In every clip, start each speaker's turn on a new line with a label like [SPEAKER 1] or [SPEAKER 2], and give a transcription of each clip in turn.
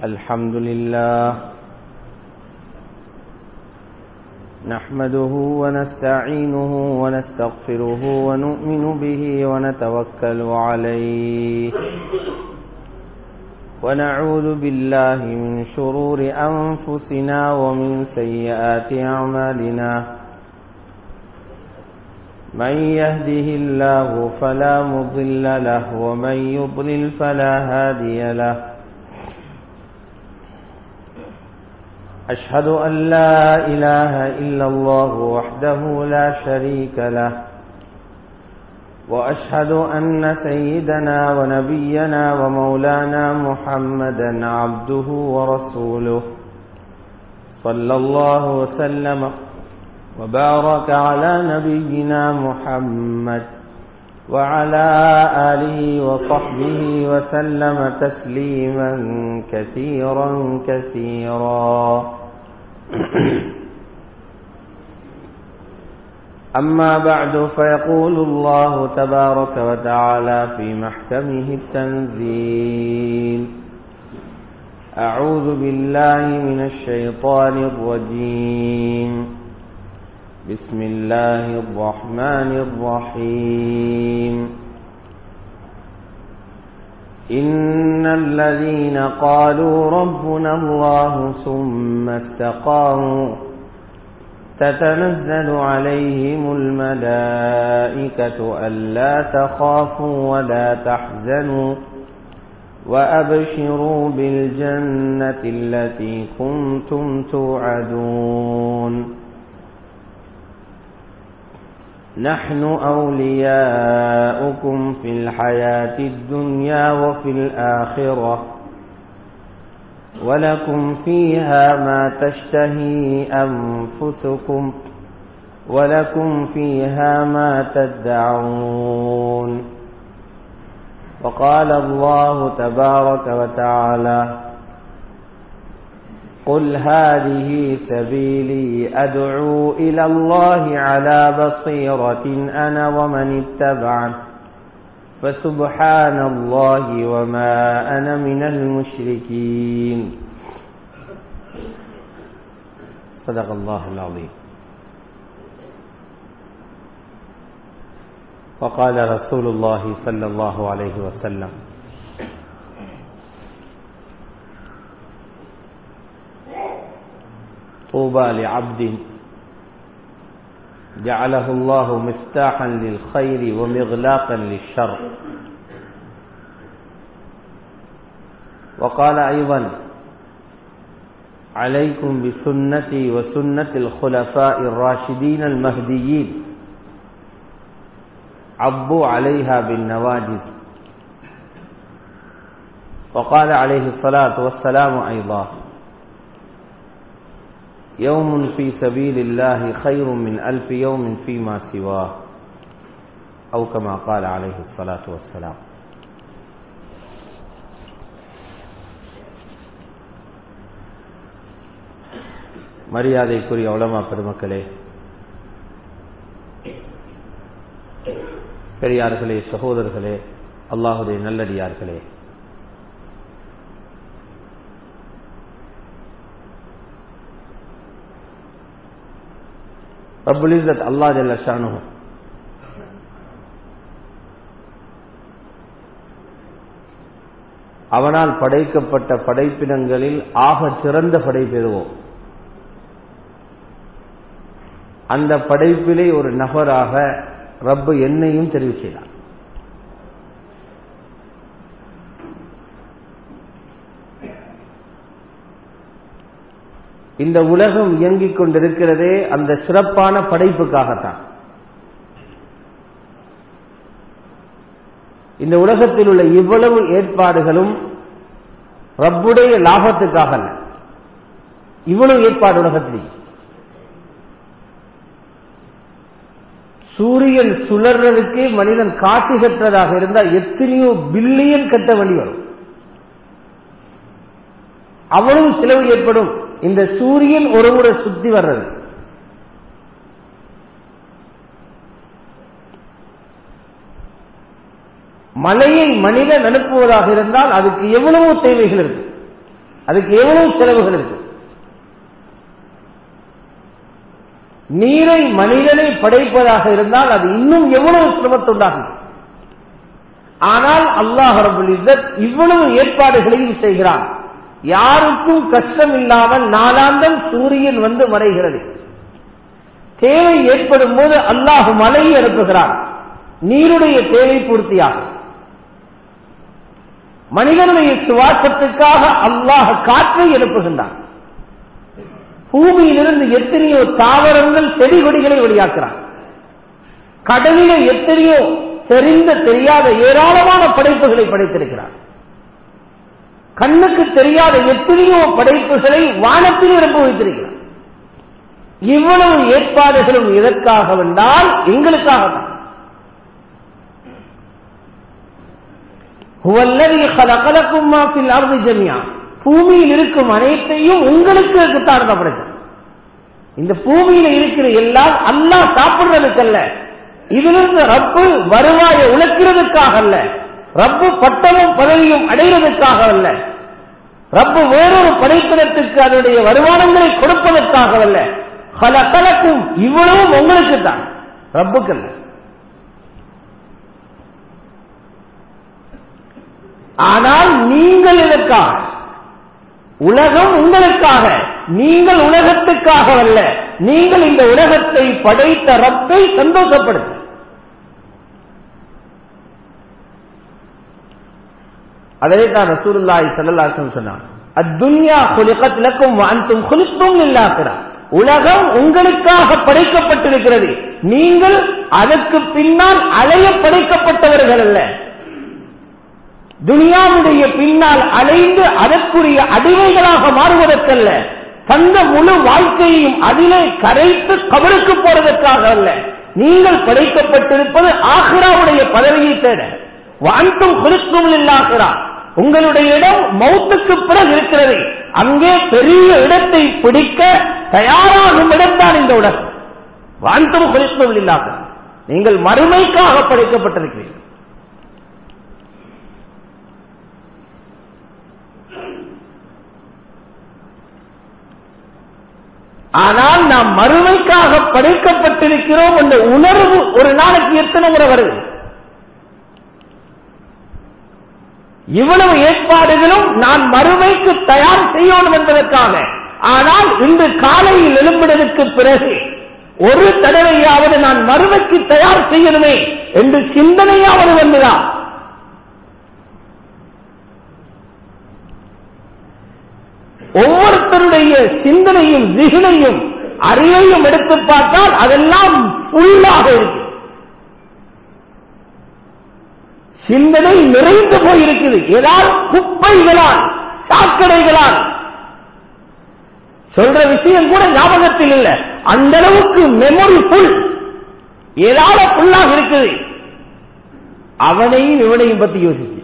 [SPEAKER 1] الحمد لله نحمده ونستعينه ونستغفره ونؤمن به ونتوكل عليه ونعوذ بالله من شرور أنفسنا ومن سيئات أعمالنا من يهده الله فلا مضل له ومن يضلل فلا هادي له أشهد أن لا إله إلا الله وحده لا شريك له وأشهد أن سيدنا ونبينا ومولانا محمدا عبده ورسوله صلى الله وسلم وبارك على نبينا محمد وعلى آله وصحبه وسلم تسليما كثيرا كثيرا أما بعد فيقول الله تبارك وتعالى في محكمه التنزيل أعوذ بالله من الشيطان الرجيم بسم الله الرحمن الرحيم إن الذين قالوا ربنا الله ثم استقاموا تتنزل عليهم الملائكة ألا تخافوا ولا تحزنوا وأبشروا بالجنة التي كنتم توعدون نحن أولياؤكم في الحياة الدنيا وفي الآخرة ولكم فيها ما تشتهي أنفسكم ولكم فيها ما تدعون وقال الله تبارك وتعالى قل هذه سبيلي أدعو إلى الله على بصيرة أنا ومن اتبعن فسبحان الله وما أنا من المشركين صدق الله العظيم وقال رسول الله صلى الله عليه وسلم طوبى لعبد جعله الله مفتاحا للخير ومغلاقا للشر وقال أيضا عليكم بسنتي وسنة الخلفاء الراشدين المهديين عضوا عليها بالنواجذ وقال عليه الصلاة والسلام أيضا يوم في سبيل الله خير من ألف يوم فيما سواه أو كما قال عليه الصلاة والسلام மரியாதைக்குரிய உலமா பெருமக்களே பெரியார்களே சகோதரர்களே அல்லாஹுடைய நல்லடியார்களே ரப்புல் இஸ்ஸத் அல்லா ஜல்ல ஷானுஹு அவனால் படைக்கப்பட்ட படைப்பினங்களில் ஆக சிறந்த படைப்பெறுவோம் அந்த படைப்பிலே ஒரு நபராக ரப்பு என்னையும் தெரிவு செய்தார் இந்த உலகம் இயங்கிக் கொண்டிருக்கிறதே அந்த சிறப்பான படைப்புக்காகத்தான் இந்த உலகத்தில் உள்ள இவ்வளவு ஏற்பாடுகளும் ரப்புடைய லாபத்துக்காக அல்ல இவ்வளவு ஏற்பாடு உலகத்தில் சூரியன் சுழறதுக்கு மனிதன் காட்சி கற்றதாக இருந்தால் எத்தனையோ பில்லியன் கட்ட வேண்டி வரும் அவ்வளவு செலவு ஏற்படும் இந்த சூரியன் ஒரு முறை சுத்தி வர்றது மலையை மனிதன் அனுப்புவதாக இருந்தால் அதுக்கு எவ்வளவோ தேவைகள் இருக்கு அதுக்கு எவ்வளவு செலவுகள் இருக்கு நீரை மனிதனை படைப்பதாக இருந்தால் அது இன்னும் எவ்வளவு சிரமத்துண்டாகும் ஆனால் அல்லாஹ் ரபுல் இஸ்ஸத் இவ்வளவு ஏற்பாடுகளையும் செய்கிறான் யாருக்கும் கஷ்டம் இல்லாமல் நாளாந்தம் சூரியன் வந்து மறைகிறது தேவை ஏற்படும் போது அல்லாஹ் மழையை அனுப்புகிறான் நீருடைய தேவை பூர்த்தியாகும் மனிதனுடைய சுவாசத்துக்காக அல்லாஹ் காற்றை எழுப்புகின்றான் பூமியிலிருந்து எத்தனையோ தாவரங்கள் செடி கொடிகளை வெளியாக்குறான் கடலிலே எத்தனையோ தெரிந்த தெரியாத ஏராளமான படைப்புகளை படைத்திருக்கிறார் கண்ணுக்கு தெரியாத எத்தனையோ படைப்புகளை வானத்தில் நிரப்ப வைத்திருக்கிறார் இவ்வளவு ஏற்பாடுகளும் எதற்காக வந்தால் எங்களுக்காக தான் பூமியில் இருக்கும் அனைத்தையும் உங்களுக்கு தான் படைச்சது இந்த பூமியில இருக்கிற எல்லாம் அல்லா சாப்பிடுறதுக்கல்ல இதிலிருந்து ரப்பு வருவாயை உழைக்கிறதுக்காக அல்ல ரப்பு பட்டமும் பதவியும் அடைகிறதுக்காக அல்ல ரப்பு வேறொரு படைப்பிடத்துக்கு அதனுடைய வருமானங்களை கொடுப்பதற்காக அல்ல பல கலக்கும் இவ்வளவும் உங்களுக்கு தான் ரப்புக்கு அல்ல ஆனால் நீங்கள் இதற்காக உலகம் உங்களுக்காக நீங்கள் உலகத்துக்காக அல்ல நீங்கள் இந்த உலகத்தை படைத்த ரப்பை சந்தோஷப்படுத்த அதே தான் ரசூலுல்லாஹி ஸல்லல்லாஹு அலைஹி வஸல்லம் சொன்னார் அத்துன்யா குலிகத் லக்கும் வ அன்தும் குலித்தும் லில்லாஹிரா உலகம் உங்களுக்காக படைக்கப்பட்டிருக்கிறது நீங்கள் அதற்கு பின்னால் அலைய படைக்கப்பட்டவர்கள் அல்ல துனியாவுடைய பின்னால் அலைந்து அதற்குரிய அடிமைகளாக மாறுவதற்கல்ல தந்த முழு வாழ்க்கையையும் அதிலே கரைத்து கபருக்கு போறதற்காக அல்ல நீங்கள் படைக்கப்பட்டிருப்பது ஆஹிராவுடைய பதவியை தேட வான்றும் குறித்தும் இல்லாகிறா உங்களுடைய இடம் மௌத்துக்கு பிறகு இருக்கிறது அங்கே பெரிய இடத்தை பிடிக்க தயாராகும் இடம்தான் இந்த உலகம் வான்றும் குறித்தும் இல்லாக நீங்கள் மறுமைக்காக படைக்கப்பட்டிருக்கிறீர்கள் ஆனால் நாம் மறுமைக்காக படைக்கப்பட்டிருக்கிறோம் என்ற உணர்வு ஒரு நாளைக்கு எத்தனை முறை வருது இவ்வளவு ஏற்பாடுகளும் நான் மறுமைக்கு தயார் செய்யணும் என்பதற்காக ஆனால் இன்று காலையில் எழும்பினதுக்கு பிறகு ஒரு தடவையாவது நான் மறுமைக்கு தயார் செய்யணுமே என்று சிந்தனையாவது வந்துதான் ஒவ்வொருத்தருடைய சிந்தனையும் திகினையும் அறிவையும் எடுத்து பார்த்தால் அதெல்லாம் ஃபுல்லாக இருக்கு சிந்தனை நிறைந்து போயிருக்குது ஏதாவது குப்பைகளால் சாக்கடைகளால் சொல்ற விஷயம் கூட ஞாபகத்தில் இல்லை அந்த அளவுக்கு மெமரி ஃபுல் ஏதாவது ஃபுல்லாக இருக்குது அவனையும் இவனையும் பத்தி யோசிச்சு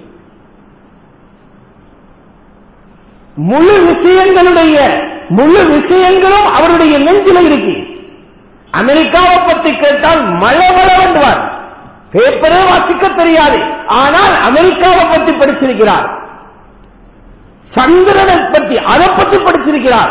[SPEAKER 1] முழு விஷயங்களுடைய முழு விஷயங்களும் அவருடைய நெஞ்சில இருக்கு அமெரிக்காவை பத்தி கேட்டால் மழை மழை வேண்டுவார் பேப்பரே வாசிக்க தெரியாது ஆனால் அமெரிக்காவை பற்றி படிச்சிருக்கிறார் சந்திரனை பற்றி அதை பற்றி படிச்சிருக்கிறார்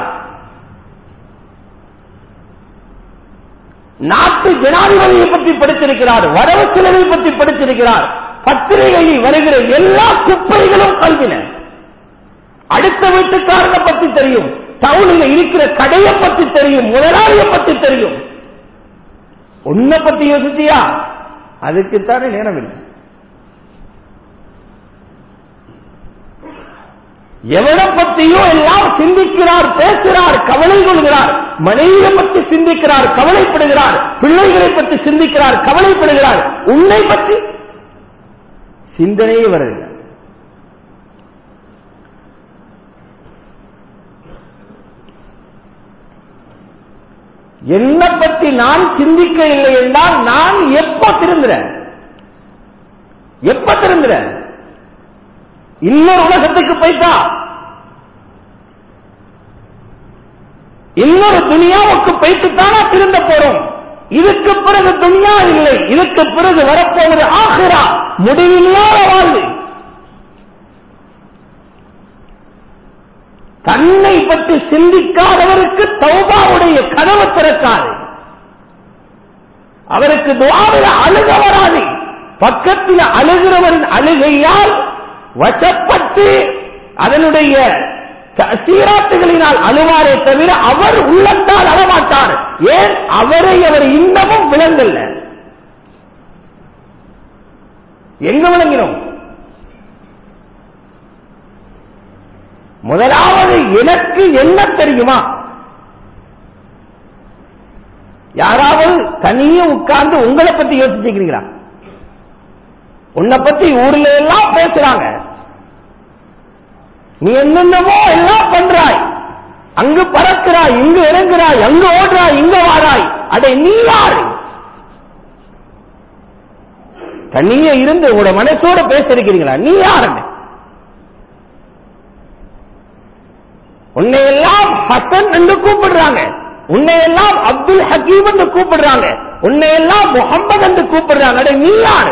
[SPEAKER 1] நாட்டு ஜனாதிபதியை பற்றி படித்திருக்கிறார் வரவு செலவை பற்றி படித்திருக்கிறார் பத்திரிகையில் வருகிற எல்லா குப்பைகளும் கல்வின அடுத்த வீட்டுக்காரனை பத்தி தெரியும் டவுனில் இருக்கிற கடையை பத்தி தெரியும் முதலாளியை பத்தி தெரியும் உன்னை பத்தி யோசிச்சியா அதுக்குத்தானே நேரம் இல்லை எவனை பற்றியோ எல்லாம் சிந்திக்கிறார் பேசுகிறார் கவலை கொள்கிறார் மனைவியை பற்றி சிந்திக்கிறார் கவலைப்படுகிறார் பிள்ளைகளை பற்றி சிந்திக்கிறார் கவலைப்படுகிறார் உன்னை பற்றி சிந்தனையே வரவில்லை என்னை பற்றி நான் சிந்திக்க இல்லை என்றால் நான் எப்ப திருந்துறேன் எப்ப திருந்துறேன் இன்னொரு உலகத்துக்கு போயிட்டா இன்னொரு துனியாவுக்கு போயிட்டு தானா திருந்த போறோம் இதுக்கு பிறகு துனியா இல்லை இதுக்கு பிறகு வரப்போவது ஆகிறா முடிவில்லாத வாழ்வு தன்னை பற்றி சிந்திக்காதவருக்கு தௌபாவுடைய கதவு திறக்காது அவருக்கு துவாவில் அழுக வராது பக்கத்தில் அழுகிறவரின் அழுகையால் வசப்பட்டு அதனுடைய சீராட்டுகளினால் அழுவாரே தவிர அவர் உள்ளத்தால் அழமாட்டார் ஏன் அவரை அவர் இன்னமும் விளங்கல்ல எங்க விளங்கினோம் முதலாவது எனக்கு என்ன தெரியுமா யாராவது தனியே உட்கார்ந்து உங்களை பத்தி யோசிச்சுக்கிறீங்களா உன்னை பத்தி ஊர்ல எல்லாம் பேசுறாங்க நீ என்னென்னமோ எல்லாம் பண்றாய் அங்கு பறக்கிறாய் இங்கு இறங்குறாய் அங்கு ஓடுறாய் இங்க வாராய் அதை நீ யாரு தனியே இருந்து உங்களோட மனசோட பேசிருக்கிறீங்களா நீ யாருன்னு உன்னை எல்லாம் ஹசன் என்று கூப்பிடுறாங்க உன்னை எல்லாம் அப்துல் ஹக்கீம் என்று கூப்பிடுறாங்க உன்னை எல்லாம் முகமது என்று கூப்பிடுறாங்க அட நீ யாரு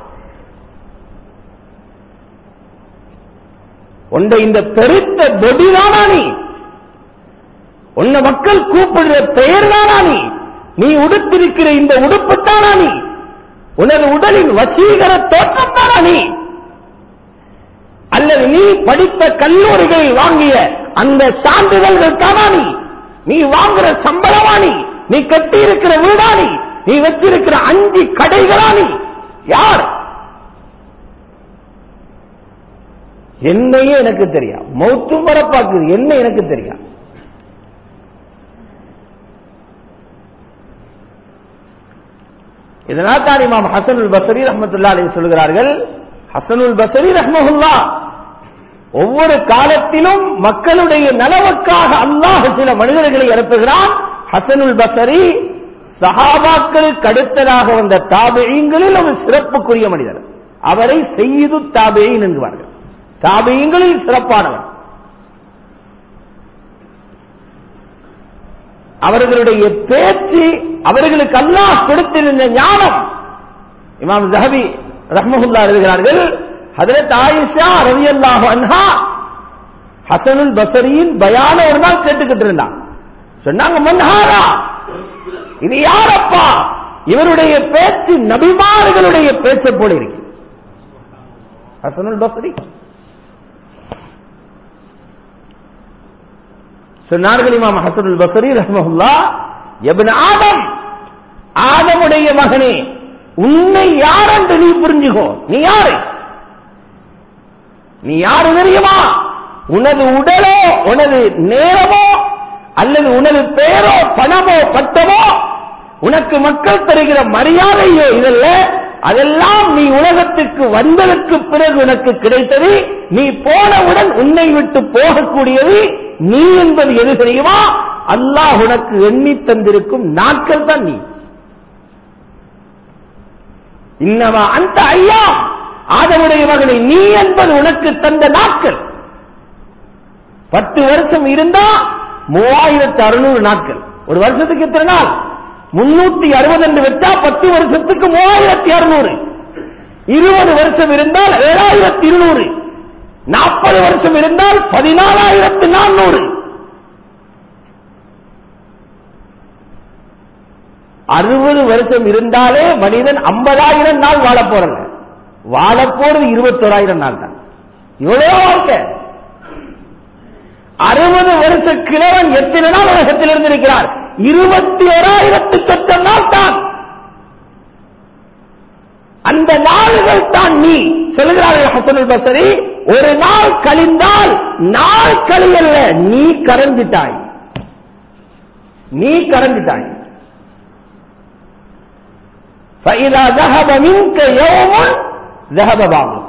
[SPEAKER 1] உன்னை இந்த பெருத்த பொடிதானா நீ உன்னை மக்கள் கூப்பிடுற பெயர் தானா நீ நீ உடுத்திருக்கிற இந்த உடுப்புத்தானா நீ உனது உடலின் வசீகர தோற்றம் தானா நீ அல்லது நீ படித்த கல்லூரிகளில் வாங்கிய அந்த சான்றிதழ்கள் தானா நீ நீ வாங்குற சம்பளமா நீ நீ கட்டி இருக்கிற வீடா நீ நீ வச்சிருக்கிற அஞ்சு கடைகளா நீ யார் என்னையே எனக்கு தெரியும் மௌத்தும் வரப்பாக்குது என்ன எனக்கு தெரியும் இதனால் தான் இமாம் ஹசனுல் பசரி ரஹமத்துல்லா அலி சொல்கிறார்கள் ஹசனுல் பசரி ரஹ்மஹுல்லா ஒவ்வொரு காலத்திலும் மக்களுடைய நலவுக்காக அல்லாஹ் சில மனிதர்களை இறப்புகிறான் ஹசனுல் பசரி சஹாபாக்களுக்கு அடுத்ததாக வந்த தாபியங்களில் ஒரு சிறப்புக்குரிய மனிதர் அவரை செய்து தாபியின் என்கிறார்கள் தாபியங்களில் சிறப்பானவர் அவர்களுடைய பேச்சு அவர்களுக்கு அல்லாஹ் கொடுத்திருந்த ஞானம் இமாம் ஜஹபி ரஹ்மஹுல்லா எழுதுகிறார்கள் ஹதரத் ஆயிஷா ரவி அல்லாஹு அன்ஹா ஹசனுல் பசரியின் பயான ஒரு நாள் கேட்டுக்கிட்டு இருந்தான் சொன்னாங்க மன்ஹாரா இது யாரப்பா இவருடைய பேச்சு நபிமார்களுடைய பேச்சை போல இருக்கு ஹசனுல் பசரி சொன்னார்கள் இமாம் ஹசனுல் பசரி ரஹ்மஹுல்லா எபன் ஆதம் ஆதமுடைய மகனே உன்னை யார் என்று நீ புரிஞ்சுக்கோ நீ யாரு நீ யாரு தெரியுமா உனது உடலோ உனது நேரமோ அல்லது உனது பேரோ பணமோ பட்டமோ உனக்கு மக்கள் தருகிற மரியாதையோ இதல்ல அதெல்லாம் நீ உலகத்துக்கு வந்ததற்கு பிறகு உனக்கு கிடைத்தது நீ போனவுடன் உன்னை விட்டு போகக்கூடியது நீ என்பது எது தெரியுமா அல்லாஹ் உனக்கு எண்ணி தந்திருக்கும் நாட்கள் தான் நீ இன்னமா அந்த ஐயா ஆதமுடைய மகனை நீ என்பது உனக்கு தந்த நாட்கள் பத்து வருஷம் இருந்தா மூவாயிரத்து அறுநூறு நாட்கள் ஒரு வருஷத்துக்கு எத்தனை நாள் முன்னூத்தி அறுபது என்று வச்சா பத்து வருஷத்துக்கு மூவாயிரத்தி அறுநூறு இருபது வருஷம் இருந்தால் ஏழாயிரத்தி இருநூறு நாற்பது வருஷம் இருந்தால் பதினாலாயிரத்து நானூறு அறுபது வருஷம் இருந்தாலே மனிதன் ஐம்பதாயிரம் நாள் வாழ போறல வாழ போறது இருபத்தோராயிரம் நாள் தான் இவ்வளவு வாழ்க்கை அறுபது வருஷ கிழவன் எத்தனை நாள் உலகத்தில் இருந்திருக்கிறார் இருபத்தி ஓராயிரத்து சொச்சம் நாள் தான் அந்த நாள்கள் தான் நீ சொல்கிறார்கள் ஹசனுல் பசரி ஒரு நாள் கழிந்தால் நாள் கழியல்ல நீ கரைஞ்சிட்டாய் நீ கரைஞ்சிட்டாய் فإذا ذهب منك يوم ذهب بعضك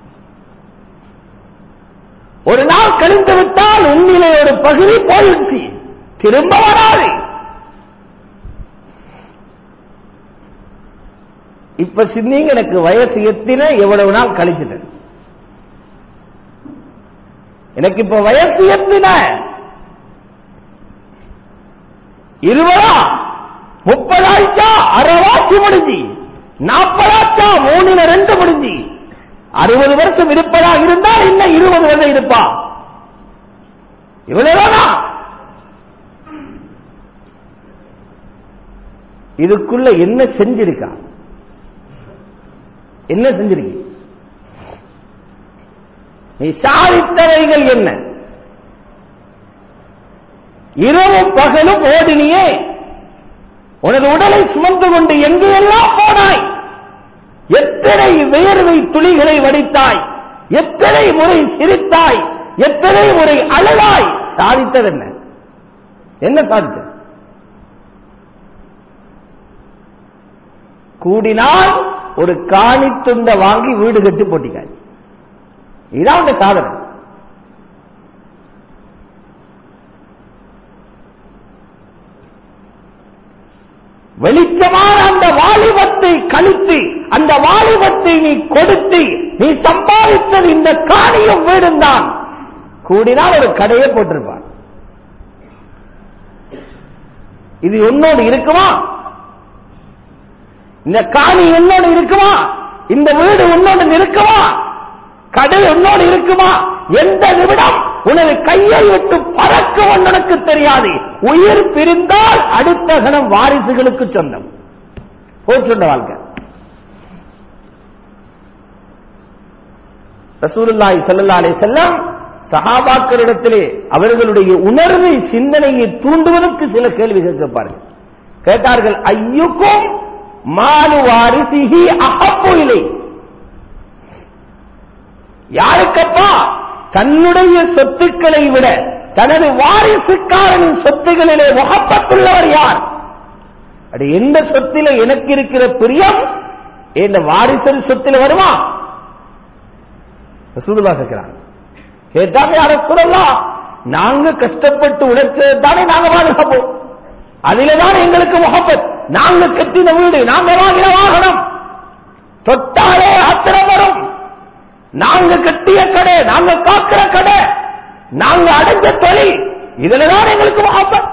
[SPEAKER 1] ஒரு நாள் கழிந்து விட்டால் உன்னிலே ஒரு பகுதி போயிடுச்சு திரும்ப வராது இப்ப சிந்திங்க எனக்கு வயசு எத்தின எவ்வளவு நாள் கழிச்சிட்டேன் எனக்கு இப்ப வயசு எத்தின இருபதா முப்பதாயிச்சா அறவாச்சு முடிஞ்சு நாற்பதாச்சா மூணுல ரெண்டு முடிஞ்சு அறுபது வருஷம் இருப்பதா இருந்தால் இன்னும் இருபது வருடம் இருப்பா இவ்வளவுதானா இதுக்குள்ள என்ன செஞ்சிருக்கா என்ன செஞ்சிருக்க நீ சாதித்தவைகள் என்ன இரவும் பகலும் ஓடினியே உனது உடலை சுமந்து கொண்டு எங்கெல்லாம் போனாய் எத்தனை வேர்வை துளிகளை வடித்தாய் எத்தனை முறை சிரித்தாய் எத்தனை முறை அழுதாய் சாதித்தது என்ன என்ன சாதித்தது கூடினால் ஒரு காணி துண்டை வாங்கி வீடு கட்டி போட்டிக்காய் இதான் உங்க சாதனை வெளிச்சமான அந்த வாலிபத்தை கழித்து அந்த வாலிபத்தை நீ கொடுத்து நீ சம்பாதித்தது இந்த காணியும் வீடும் தான் கூடினால் ஒரு கடையை போட்டிருப்பான் இது உன்னோடு இருக்குமா இந்த காணி உன்னோடு இருக்குமா இந்த வீடு உன்னோடு இருக்குமா கடை உன்னோடு இருக்குமா எந்த நிமிடம் உனது கையை விட்டு பறக்கும் உனக்கு தெரியாது உயிர் பிரிந்தால் அடுத்த கணம் வாரிசுகளுக்கு சொந்தம் போச்சுண்ட வாழ்க்கை ரசூலுல்லாஹி ஸல்லல்லாஹு அலைஹி வஸல்லம் சஹாபாக்களிடத்திலே அவர்களுடைய உணர்வை சிந்தனையை தூண்டுவதற்கு சில கேள்வி கேட்பார்கள் கேட்டார்கள் ஐயுக்கும் மாலு வாரிசிஹி அஹப்பு இலை யாருக்கப்பா தன்னுடைய சொத்துக்களை விட தனது வாரிசுக்காரனின் சொத்துகளிலே முகப்பட்டுள்ளவர் யார் அது எந்த சொத்தில எனக்கு இருக்கிற பிரியம் இந்த வாரிசன் சொத்தில வருமா ரசூலுல்லாஹ் கேட்கிறாங்க கேட்டாங்க யார சொல்லலாம் நாங்க கஷ்டப்பட்டு உழைச்சது தானே நாங்க பாதுகாப்போம் அதில தான் எங்களுக்கு முகப்பத் நாங்க கட்டின வீடு நாங்க வாங்கின வாகனம் தொட்டாலே ஆத்திரம் வரும் நாங்க கட்டிய கடை நாங்க காக்கிற கடை நாங்க அடைஞ்ச தொழில் இதுலதான் எங்களுக்கு முகப்பத்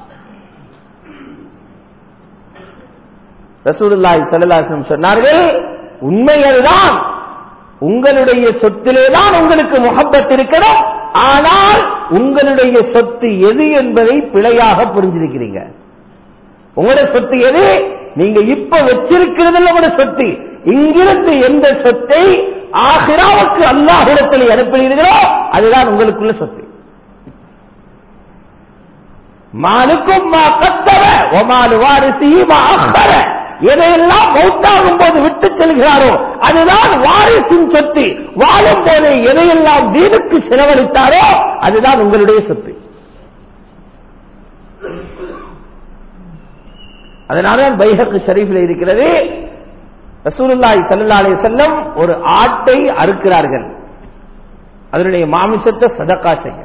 [SPEAKER 1] ரசூலுல்லாஹி ஸல்லல்லாஹு அலைஹி வஸல்லம் சொன்னார்கள் உண்மை அதுதான் உங்களுடைய சொத்திலே தான் உங்களுக்கு முகப்பத் இருக்கணும் ஆனால் உங்களுடைய சொத்து எது என்பதை பிழையாக புரிஞ்சிருக்கிறீங்க உங்களுடைய சொத்து எது நீங்க இப்ப வச்சிருக்கிறது உங்களுடைய சொத்து இங்கிருந்து எந்த சொத்தை ஆகிராவுக்கு அல்லாஹிடத்தில் அனுப்பினீர்களோ அதுதான் உங்களுக்குள்ள சொத்து மாலுக்கும் மா கத்தவ ஒமாலு வாரிசி மா அக்கற எதையெல்லாம் மௌத்தாகும் போது விட்டு செல்கிறாரோ அதுதான் வாரிசின் சொத்து வாழும் போது எதையெல்லாம் வீடுக்கு செலவழித்தாரோ அதுதான் உங்களுடைய சொத்து அதனால்தான் பைஹக்கு ஷரீஃபில் இருக்கிறது ரசூலுல்லாஹி ஸல்லல்லாஹு அலைஹி வஸல்லம் ஒரு ஆட்டை அறுக்கிறார்கள் அதனுடைய மாமிசத்தை சதக்கா செய்ய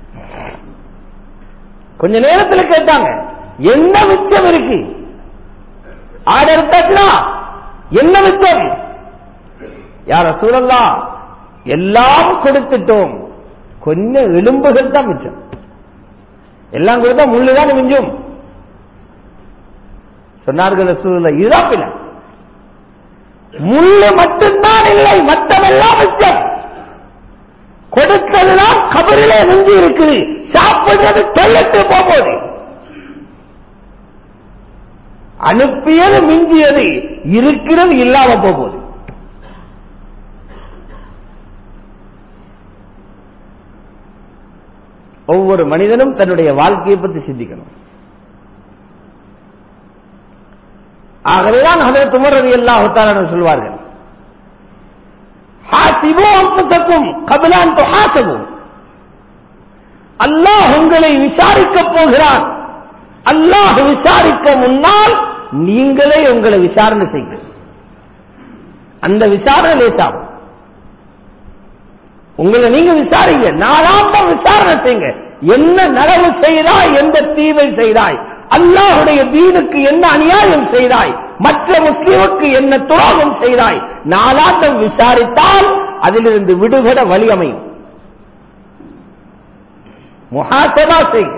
[SPEAKER 1] கொஞ்ச நேரத்தில் கேட்டாங்க என்ன மிச்சம் இருக்கு ஆடு எடுத்தாச்சுனா என்ன மிச்சம் யார சூழல்லா எல்லாம் கொடுத்துட்டோம் கொஞ்சம் எலும்புகள் தான் மிச்சம் எல்லாம் கொடுத்தா முள்ளுதான் மிஞ்சும் சொன்னார்கள் சூழல இதுதான் பிள்ளை முள்ளு மட்டும்தான் இல்லை மற்றதெல்லாம் மிச்சம் கொடுத்ததுதான் கபரிலே மிஞ்சி இருக்குது சாப்பிடுறது தொல்லட்டு போகுது அனுப்பியது மிஞ்சியது இருக்கிறது இல்லாம போகுது ஒவ்வொரு மனிதனும் தன்னுடைய வாழ்க்கையை பற்றி சிந்திக்கணும் ஆகவேதான் ஹதரத் உமர் ரவி அல்லாஹு சொல்வார்கள் ஹாசிபோ அம்புத்தக்கும் கபிலான் ஹாசவும் அல்லாஹ் உங்களை விசாரிக்கப் போகிறான் அல்லாஹ் விசாரிக்க முன்னால் நீங்களே உங்களை விசாரணை செய்யுங்க அந்த விசாரணை லேசாகும் உங்களை நீங்க விசாரிங்க நாளாந்த விசாரணை செய்யுங்க என்ன நலவு செய்தாய் எந்த தீவை செய்தாய் அல்லாஹுடைய தீனுக்கு என்ன அநியாயம் செய்தாய் மற்ற முஸ்லிமுக்கு என்ன துரோகம் செய்தாய் நாளாந்தம் விசாரித்தால் அதிலிருந்து விடுபட வழி அமையும் முகாசதா செய்யுங்க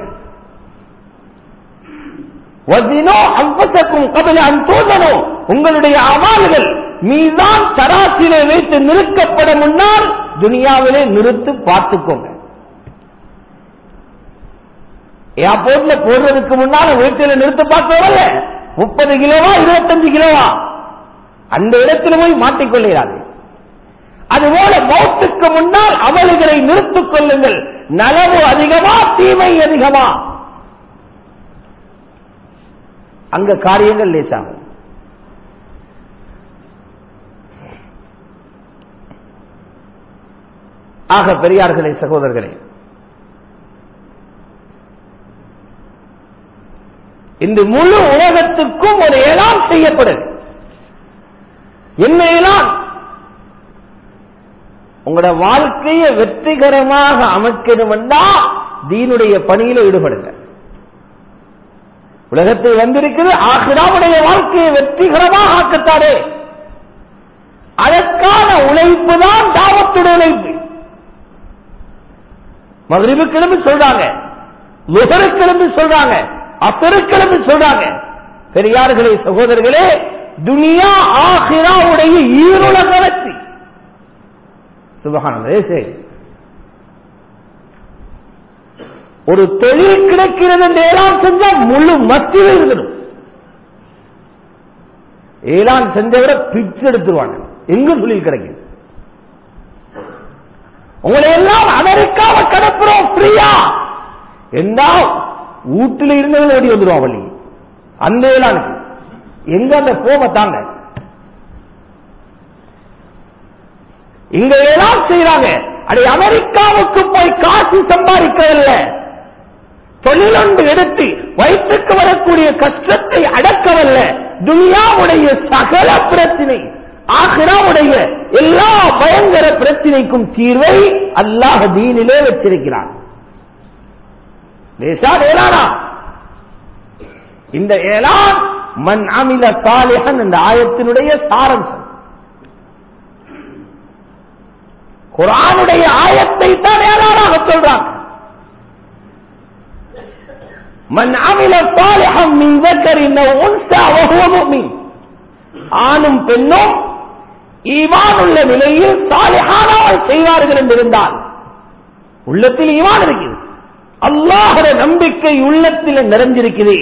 [SPEAKER 1] வதினோ அம்பசக்கும் கபில அந்தோதனோ உங்களுடைய அவால்கள் மீதான் சராசிலே வைத்து நிறுக்கப்பட முன்னால் துனியாவிலே நிறுத்து பார்த்துக்கோங்க ஏர்போர்ட்ல போடுறதுக்கு முன்னால வீட்டில் நிறுத்த பார்க்கல முப்பது கிலோவா இருபத்தஞ்சு கிலோவா அந்த இடத்துல போய் மாட்டிக்கொள்கிறார்கள் அதுபோல மௌத்துக்கு முன்னால் அமல்களை நிறுத்திக் கொள்ளுங்கள் நலவு அதிகமா தீமை அதிகமா அங்க காரியங்கள் லேசாகும் ஆக பெரியார்களே சகோதரர்களே இந்த முழு உலகத்துக்கும் ஒரு ஏலாம் செய்யப்படுது என்ன ஏலாம் உங்களோட வாழ்க்கையை வெற்றிகரமாக அமைக்கணும்னா தீனுடைய பணியில ஈடுபடுங்க உலகத்தில் வந்திருக்கிறது ஆகிராவுடைய வாழ்க்கையை வெற்றிகரமாக ஆக்கத்தாரே அதற்கான உழைப்பு தான் தாவத்துடைய உழைப்பு மகிழ்வுக்கிழமை சொல்றாங்க லுகருக்கிழமை சொல்றாங்க அசருக்கிழமை சொல்றாங்க பெரியார்களே சகோதரர்களே துனியா ஆகிராவுடைய ஈருலக வெற்றி சுபகானந்தே சரி ஒரு தொழில் கிடைக்கிறது என்று ஏலான் செஞ்சா முழு மத்தியில் இருக்கணும் ஏலான் செஞ்சவரை பிச்சு எடுத்துருவாங்க எங்க தொழில் கிடைக்கும் உங்களை எல்லாம் அமெரிக்காவை கடப்புறோம் ஃப்ரீயா என்றா வீட்டில் இருந்தவங்க ஓடி வந்துருவான் வள்ளி அந்த ஏலானுக்கு எங்க அந்த போக தாங்க இங்க எல்லாம் செய்யறாங்க அதை அமெரிக்காவுக்கு போய் காசு சம்பாதிக்கவில்ல தொழிலொன்று எடுத்து வயிற்றுக்கு வரக்கூடிய கஷ்டத்தை அடக்கவல்ல துனியாவுடைய சகல பிரச்சனை ஆகிராவுடைய எல்லா பயங்கர பிரச்சனைக்கும் தீர்வை அல்லாஹ் தீனிலே வச்சிருக்கிறான் லேசா ஏலானா இந்த ஏலான் மன் அமில சாலிஹன் இந்த ஆயத்தினுடைய சாரம்சம் குரானுடைய ஆயத்தை தான் ஏழாறாக சொல்றாங்க மன் அமில சாலிஹம் மின் ذكرٍ أو أنثى وهو مؤمن ஆணும் பெண்ணும் ஈமான் உள்ள நிலையில் சாலிஹானவள் செய்வார்கள் என்றிருந்தால் உள்ளத்தில் ஈமான் இருக்குது அல்லாஹுடைய நம்பிக்கை உள்ளத்தில் நிறைஞ்சிருக்குது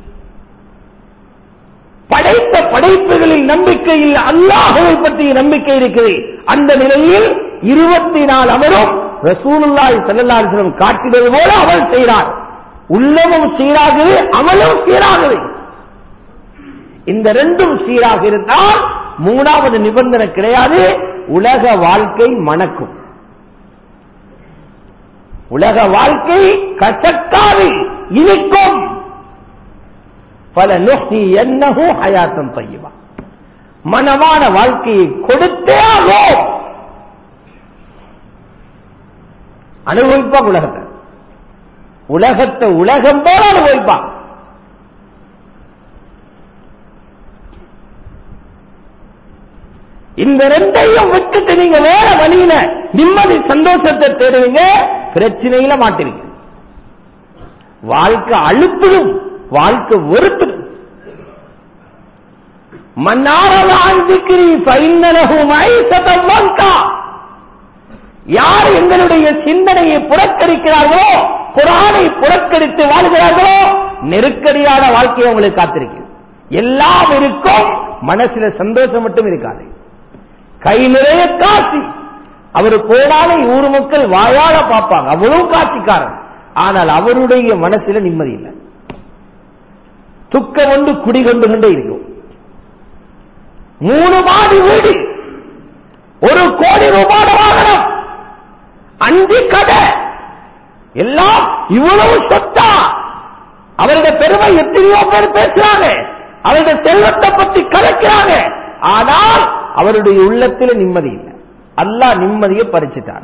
[SPEAKER 1] படைத்த படைப்புகளில் நம்பிக்கை இல்லை அல்லாஹுவை பற்றிய நம்பிக்கை இருக்குது அந்த நிலையில் இருபத்தி நாலு அமரும் ரசூலுல்லாய் செல்லல்லாசிரம் காட்டினது போல அவள் செய்கிறார் உள்ளமும் சீராகுது அமலும் சீராகுது இந்த ரெண்டும் சீராக இருந்தால் மூணாவது நிபந்தனை கிடையாது உலக வாழ்க்கை மணக்கும் உலக வாழ்க்கை கசக்காது இனிக்கும் பல நொகி என்னகோ ஹயாத்தம் பையவா மனமான வாழ்க்கையை கொடுத்தே ஆகும் அனுபவிப்பான் உலகத்தை உலகத்தை உலகம் போல அனுபவிப்பான் இந்த ரெண்டையும் விட்டுட்டு நீங்க வேற வழியில நிம்மதி சந்தோஷத்தை தேடுவீங்க பிரச்சனையில மாட்டிருங்க வாழ்க்கை அழுத்திடும் வாழ்க்கை வெறுத்திடும் மன்னாரலாந்திக்கிறி பைந்தனகும் ஐசதம் யார் எங்களுடைய சிந்தனையை புறக்கணிக்கிறார்களோ குரானை புறக்கணித்து வாழ்கிறார்களோ நெருக்கடியான வாழ்க்கையை உங்களுக்கு காத்திருக்கு எல்லாம் இருக்கும் மனசுல சந்தோஷம் மட்டும் இருக்காது கை நிறைய காட்சி அவர் போனாலே ஊர் மக்கள் வாயால பார்ப்பாங்க அவ்வளவு காட்சிக்காரன் ஆனால் அவருடைய மனசுல நிம்மதி இல்லை துக்கம் ஒன்று குடிகொண்டு கொண்டே இருக்கும் மூணு மாடி வீடு ஒரு கோடி ரூபாய் வாகனம் அஞ்சு கடை எல்லாம் இவ்வளவு சொத்தா அவருடைய பெருமை எத்தனையோ பேர் பேசுறாங்க அவருடைய செல்வத்தை பத்தி கலைக்கிறாங்க ஆனால் அவருடைய உள்ளத்தில் நிம்மதி இல்லை அல்லா நிம்மதியை பறிச்சுட்டான்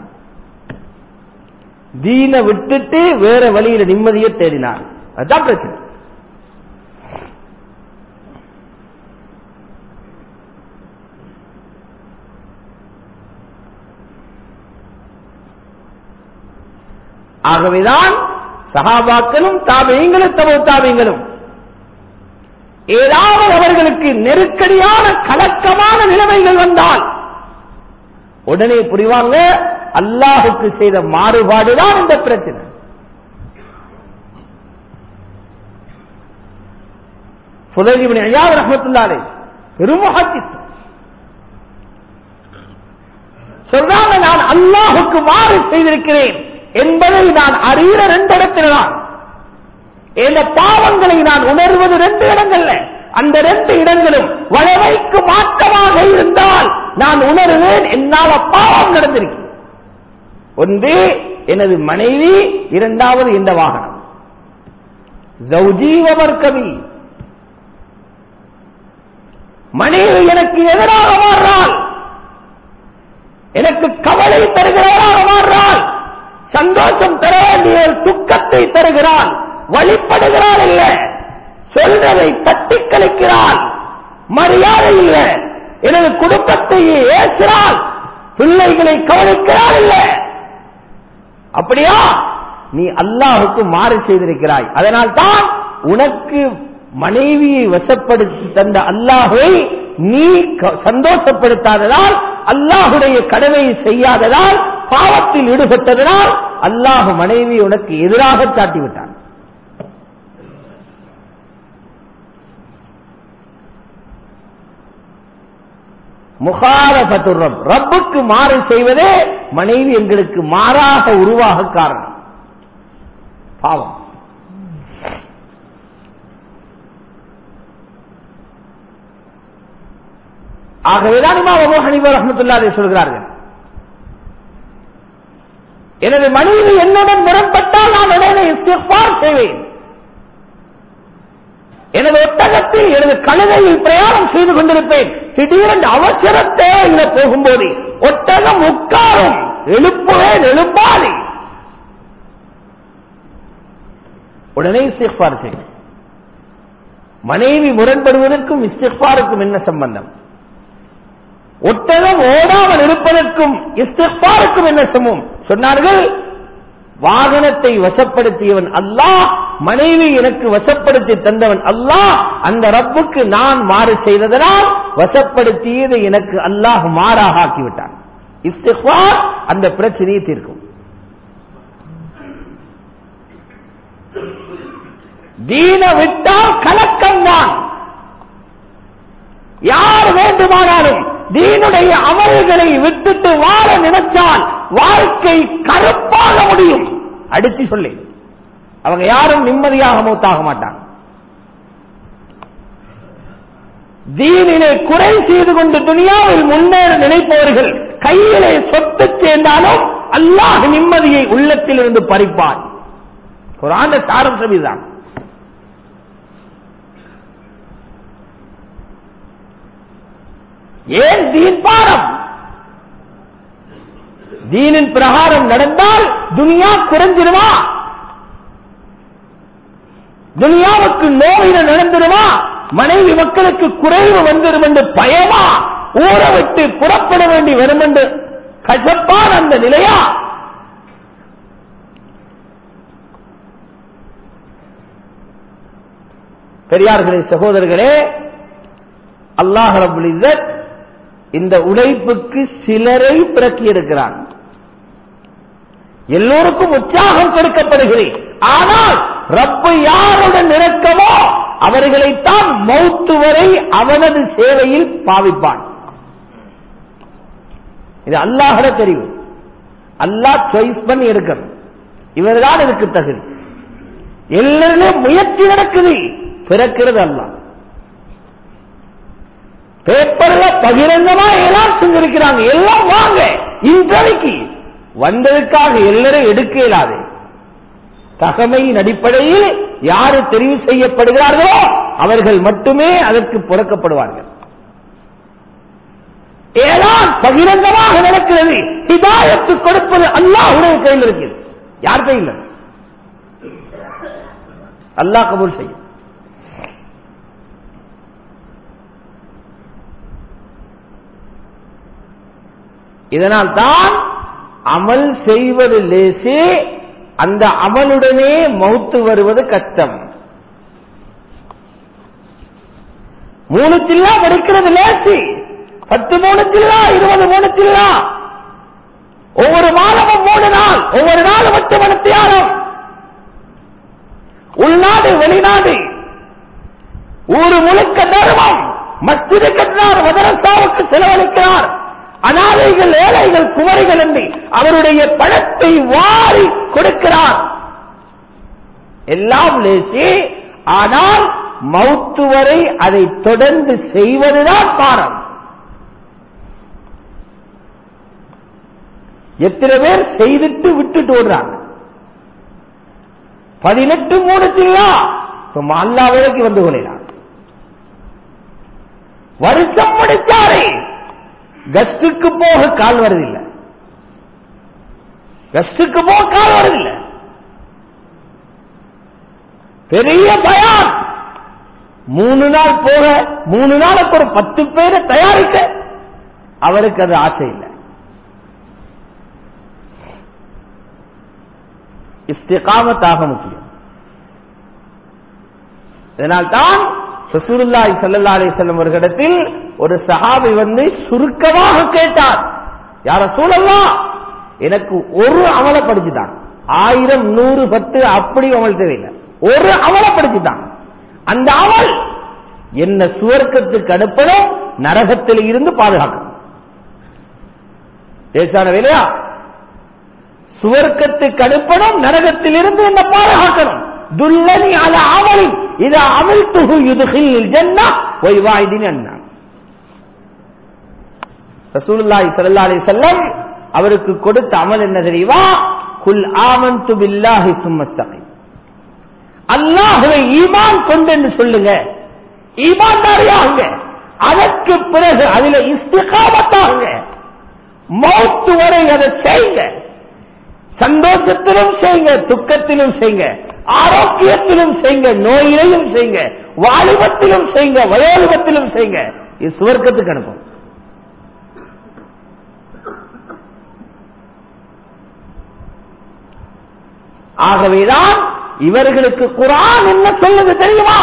[SPEAKER 1] தீன விட்டுட்டு வேற வழியில நிம்மதியை தேடினார் அதுதான் பிரச்சனை ஆகவேதான் சகாபாக்களும் தாபியங்களும் தமது தாபியங்களும் ஏதாவது அவர்களுக்கு நெருக்கடியான கலக்கமான நிலைமைகள் வந்தால் உடனே புரிவாங்க அல்லாஹுக்கு செய்த மாறுபாடுதான் இந்த பிரச்சனை புதைஜிபின் ஐயாவது ரஹமத்துல்லாலே பெரும் ஹாத்திஸ் சொல்றாங்க நான் அல்லாஹுக்கு மாறு செய்திருக்கிறேன் என்பதை நான் அறிகிற ரெண்டு இடத்துல தான் இந்த பாவங்களை நான் உணர்வது ரெண்டு இடங்கள்ல அந்த ரெண்டு இடங்களும் வளமைக்கு மாற்றமாக இருந்தால் நான் உணர்வேன் என்னால பாவம் நடந்திருக்கு ஒன்று எனது மனைவி இரண்டாவது இந்த வாகனம் கவி மனைவி எனக்கு எதிராக மாறுறாள் எனக்கு கவலை தருகிறவராக மாறுறாள் சந்தோஷம் தர வேண்டிய துக்கத்தை தருகிறாள் வழிபடுகிறாள் இல்ல சொல்றதை தட்டி கழிக்கிறாள் மரியாதை இல்ல எனது குடும்பத்தையே ஏசுகிறாள் பிள்ளைகளை கவனிக்கிறாள் இல்ல அப்படியா நீ அல்லாஹுக்கு மாறு செய்திருக்கிறாய் அதனால் தான் உனக்கு மனைவியை வசப்படுத்தி தந்த அல்லாஹை நீ க- சந்தோஷப்படுத்தாததால் அல்லாஹுடைய கடமையை செய்யாததால் பாவத்தில் ஈடுபட்டதனால் அல்லாஹ் மனைவி உனக்கு எதிராக சாட்டிவிட்டான் முகாரபத்துர் ரப் ரப்புக்கு மாறு செய்வதே மனைவி எங்களுக்கு மாறாக உருவாக காரணம் பாவம் ஆகவேதான் இமாம் அபூ ஹனீஃபா ரஹ்மத்துல்லாஹி சொல்கிறார்கள் எனது மனைவி என்னுடன் முரண்பட்டால் நான் உடனே இஸ்திக்பார் செய்வேன் எனது ஒட்டகத்தில் எனது கழுதையில் பிரயாணம் செய்து கொண்டிருப்பேன் திடீரென்று அவசர தேவையில போகும்போது ஒட்டகம் உட்காரும் எழுப்புவேன் எழுப்பாது உடனே இஸ்திக்பார் செய்வேன் மனைவி முரண்படுவதற்கும் இஸ்திக்பாருக்கும் என்ன சம்பந்தம் ஒட்டகம் ஓடாமல் இருப்பதற்கும் இஸ்திக்பாருக்கும் என்ன சமம் சொன்னார்கள் வாகனத்தை வசப்படுத்தியவன் அல்லாஹ் மனைவி எனக்கு வசப்படுத்தி தந்தவன் அல்லாஹ் அந்த ரப்புக்கு நான் மாறு செய்ததனால் வசப்படுத்தியதை எனக்கு அல்லாஹ் மாறாக ஆக்கிவிட்டான் இஸ்திக்பார் அந்த பிரச்சனையை தீர்க்கும் தீன விட்டால் கலக்கம்தான் யார் வேண்டுமானாலும் தீனுடைய அமல்களை விட்டுட்டு வாழ நினைச்சால் வாழ்க்கை கருப்பாக முடியும் அடிச்சு சொல்லி அவங்க யாரும் நிம்மதியாக மூத்தாக மாட்டாங்க தீனிலே குறை செய்து கொண்டு துனியாவில் முன்னேற நினைப்பவர்கள் கையிலே சொத்து சேர்ந்தாலும் அல்லாஹ் நிம்மதியை உள்ளத்தில் இருந்து பறிப்பான் ஒரு ஆண்டு சாரம் சபிதான் ஏன் தீன் பாரம் தீனின் பிரகாரம் நடந்தால் துனியா குறைஞ்சிருமா துனியாவுக்கு நோயில நடந்துருமா மனைவி மக்களுக்கு குறைவு வந்துடும் என்று பயமா ஊரை விட்டு புறப்பட வேண்டி வரும் என்று கசப்பான அந்த நிலையா பெரியார்களே சகோதரர்களே அல்லாஹ் ரபுல் இஸ்ஸத் இந்த உழைப்புக்கு சிலரை பிறக்கி இருக்கிறான் எல்லோருக்கும் உற்சாகம் கொடுக்கப்படுகிறேன் ஆனால் ரப்பு யாருடன் இருக்கமோ அவர்களைத்தான் மௌத்து வரை அவனது சேவையில் பாவிப்பான் இது அல்லாஹட தெரிவு அல்லாஹ் சாய்ஸ் பண்ணி எடுக்கணும் இவர்தான் இதுக்கு தகுதி எல்லாருமே முயற்சி நடக்குது பிறக்கிறது அல்லாஹ் பேப்பர்ல பகிரங்கமா எல்லாம் செஞ்சிருக்கிறாங்க எல்லாம் வாங்க இன்றைக்கு வந்ததுக்காக எல்லாரும் எடுக்க இயலாது தகமையின் அடிப்படையில் யாரு தெரிவு செய்யப்படுகிறார்களோ அவர்கள் மட்டுமே அதற்கு புறக்கப்படுவார்கள் ஏதான் பகிரங்கமாக நடக்கிறது ஹிதாயத்து கொடுப்பது அல்லாஹுடைய கையில் இருக்கிறது யார் கையில் அல்லாஹ் கபூல் செய்யும் இதனால் தான் அமல் செய்வது லேசே அந்த அமலுடனே மௌத்து வருவது கஷ்டம் மூணு சில்லா படிக்கிறது லேசி பத்து மூணு சில்லா இருபது மூணு சில்லா ஒவ்வொரு மாதமும் மூணு நாள் ஒவ்வொரு நாள் பத்து மணித்தியாலம் உள்நாடு வெளிநாடு ஊரு முழுக்க தர்மம் மஸ்ஜிது கட்டினார் மதரசாவுக்கு செலவழிக்கிறார் அனாதைகள் ஏழைகள் குமரிகள் என்று அவருடைய பணத்தை வாரி கொடுக்கிறார் எல்லாம் லேசி ஆனால் மௌத்து வரை அதை தொடர்ந்து செய்வதுதான் பாரம் எத்தனை பேர் செய்துட்டு விட்டுட்டு ஓடுறாங்க பதினெட்டு மூணு தில்லா சும்மா அல்லா வேலைக்கு வந்து கொள்ளார் வருஷம் முடிச்சாரே கஸ்டுக்கு போக கால் வருதில்லை கஸ்டுக்கு போக கால் வருதில்லை பெரிய பயம் மூணு நாள் போக மூணு நாளுக்கு ஒரு பத்து பேரை தயாரிக்க அவருக்கு அது ஆசை இல்லை இஸ்திகாமத்தாக முக்கியம் இதனால்தான் சசூருல்லாய் சல்லா அலி செல்லம் அவர்களிடத்தில் ஒரு சஹாபி வந்து சுருக்கமாக கேட்டார் யார சூழல்லாம் எனக்கு ஒரு அமல படிச்சுட்டான் ஆயிரம் நூறு பத்து அப்படி அமல் தேவையில்லை ஒரு அமல படிச்சுட்டான் அந்த அமல் என்ன சுவர்க்கத்துக்கு அனுப்பணும் நரகத்தில் இருந்து பாதுகாக்கணும் லேசான வேலையா சுவர்க்கத்துக்கு அனுப்பணும் நரகத்தில் இருந்து என்ன பாதுகாக்கணும் துல்லனி அல அமலி இது அமிழ்த்துகு யுதுகில் ஜன்னா ஒய்வாய்தின் அண்ணா ரசூலுல்லாஹி ஸல்லல்லாஹு அலைஹி வஸல்லம் அவருக்கு கொடுத்த அமல் என்ன தெரியுமா குல் ஆமன்து பில்லாஹி சும்மஸ்தகீம் அல்லாஹுவை ஈமான் கொண்டு சொல்லுங்க ஈமான்தாரியாகுங்க அதற்கு பிறகு அதுல இஸ்திகாமத்தாகுங்க மௌத்து வரை அதை செய்யுங்க சந்தோஷத்திலும் செய்யுங்க துக்கத்திலும் செய்யுங்க ஆரோக்கியத்திலும் செய்யுங்க நோயிலையும் செய்யுங்க வாலிபத்திலும் செய்யுங்க வயோலிபத்திலும் செய்யுங்க இது சுவர்க்கத்துக்கு அனுப்பும் ஆகவேதான் இவர்களுக்கு குரான் என்ன சொல்லுது தெரியுமா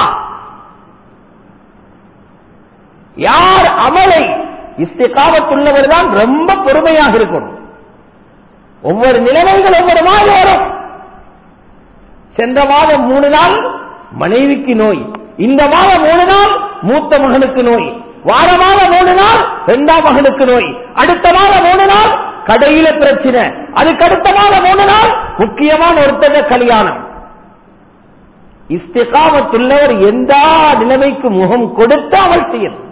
[SPEAKER 1] யார் அமலை இஸ்திகாமத்துள்ளவர் தான் ரொம்ப பொறுமையாக இருக்கணும் ஒவ்வொரு நிலைமைகள் ஒவ்வொரு மாதிரி வரும் சென்ற மாதம் மூணு நாள் மனைவிக்கு நோய் இந்த மாதம் மூணு நாள் மூத்த மகனுக்கு நோய் வாரமாக மூணு நாள் இரண்டாம் மகனுக்கு நோய் அடுத்த மாதம் மூணு நாள் கடையில பிரச்சனை அதுக்கு அடுத்த மாதம் மூணு நாள் முக்கியமான ஒருத்தர கல்யாணம் இஸ்திகாமத்துள்ளவர் எந்த நிலைமைக்கு முகம் கொடுத்து அமல் செய்யணும்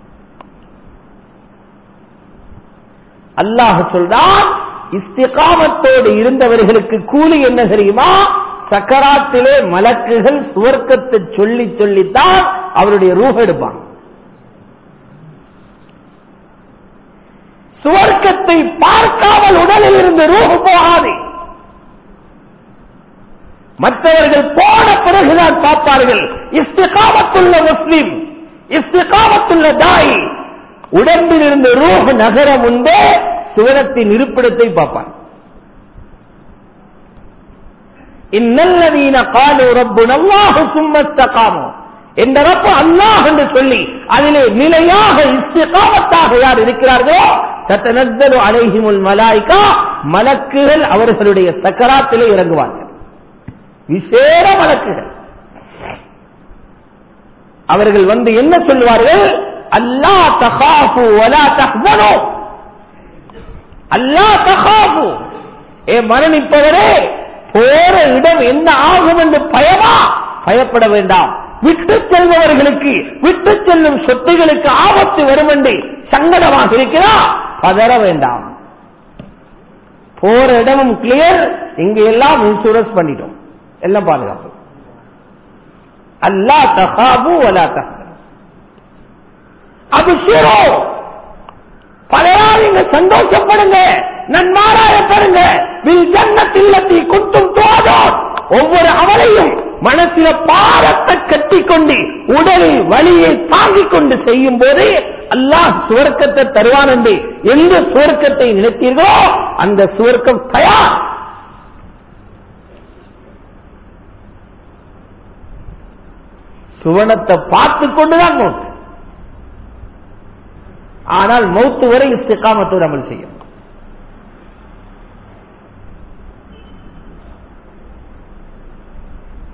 [SPEAKER 1] அல்லாஹ் சொல்றான் இஸ்திகாமத்தோடு இருந்தவர்களுக்கு கூலி என்ன தெரியுமா சக்கராத்திலே மலக்குகள் சுவர்க்கத்தை சொல்லி சொல்லித்தான் அவருடைய ரூஹ எடுப்பான் சுவர்க்கத்தை பார்க்காமல் உடலில் இருந்து ரூஹு போகாது மற்றவர்கள் போன பிறகுதான் பார்ப்பார்கள் இஸ்திகாமத்துள்ள முஸ்லிம் இஸ்திகாமத்துள்ள தாய் உடம்பில் இருந்து ரூஹ் நகர முன்பே சுவனத்தின் இருப்பிடத்தை பார்ப்பான் இன்னல்லதீன காலு ரப்பு நல்லாஹு சும்மத்தகாமோ என்ற ரப்பு அல்லாஹ் என்று சொல்லி அதிலே நிலையாக இஸ்திகாமத்தாக யார் இருக்கிறார்களோ தத்தனத்தலு அலைஹிமுல் மலாய்கா மலக்குகள் அவர்களுடைய சக்கராத்திலே இறங்குவார்கள் விசேட மலக்குகள் அவர்கள் வந்து என்ன சொல்வார்கள் அல்லா தகாஃபு வலா தஹ்வனோ அல்லா தகாஃபு ஏ மரணிப்பவரே போற இடம் என்ன ஆகும் என்று பயமா பயப்பட வேண்டாம் விட்டு செல்பவர்களுக்கு விட்டு செல்லும் சொத்துகளுக்கு ஆபத்து வரும் என்று சங்கடமாக இருக்கிறா பதற வேண்டாம் போற இடமும் கிளியர் இங்க எல்லாம் இன்சூரன்ஸ் பண்ணிட்டோம் எல்லாம் பாதுகாப்பு அல்லா தகாபு வலா தஹ் அபிஷேரோ பலையா நீங்க சந்தோஷப்படுங்க நன்மாராய பெறுங்க வில் ஜன்னத்தில்லத்தி குத்தும் தோதோ ஒவ்வொரு அவளையும் மனசில பாரத்தை கட்டிக்கொண்டு உடலில் வலியை தாங்கிக் கொண்டு செய்யும் போது அல்லாஹ் சுவர்க்கத்தை தருவான் என்று எந்த சுவர்க்கத்தை நினைத்தீர்களோ அந்த சுவர்க்கம் தயார் சுவனத்தை பார்த்து கொண்டுதான் மௌத்து ஆனால் மௌத்து வரை இஸ்திகாமத்தோடு அமல் செய்யும்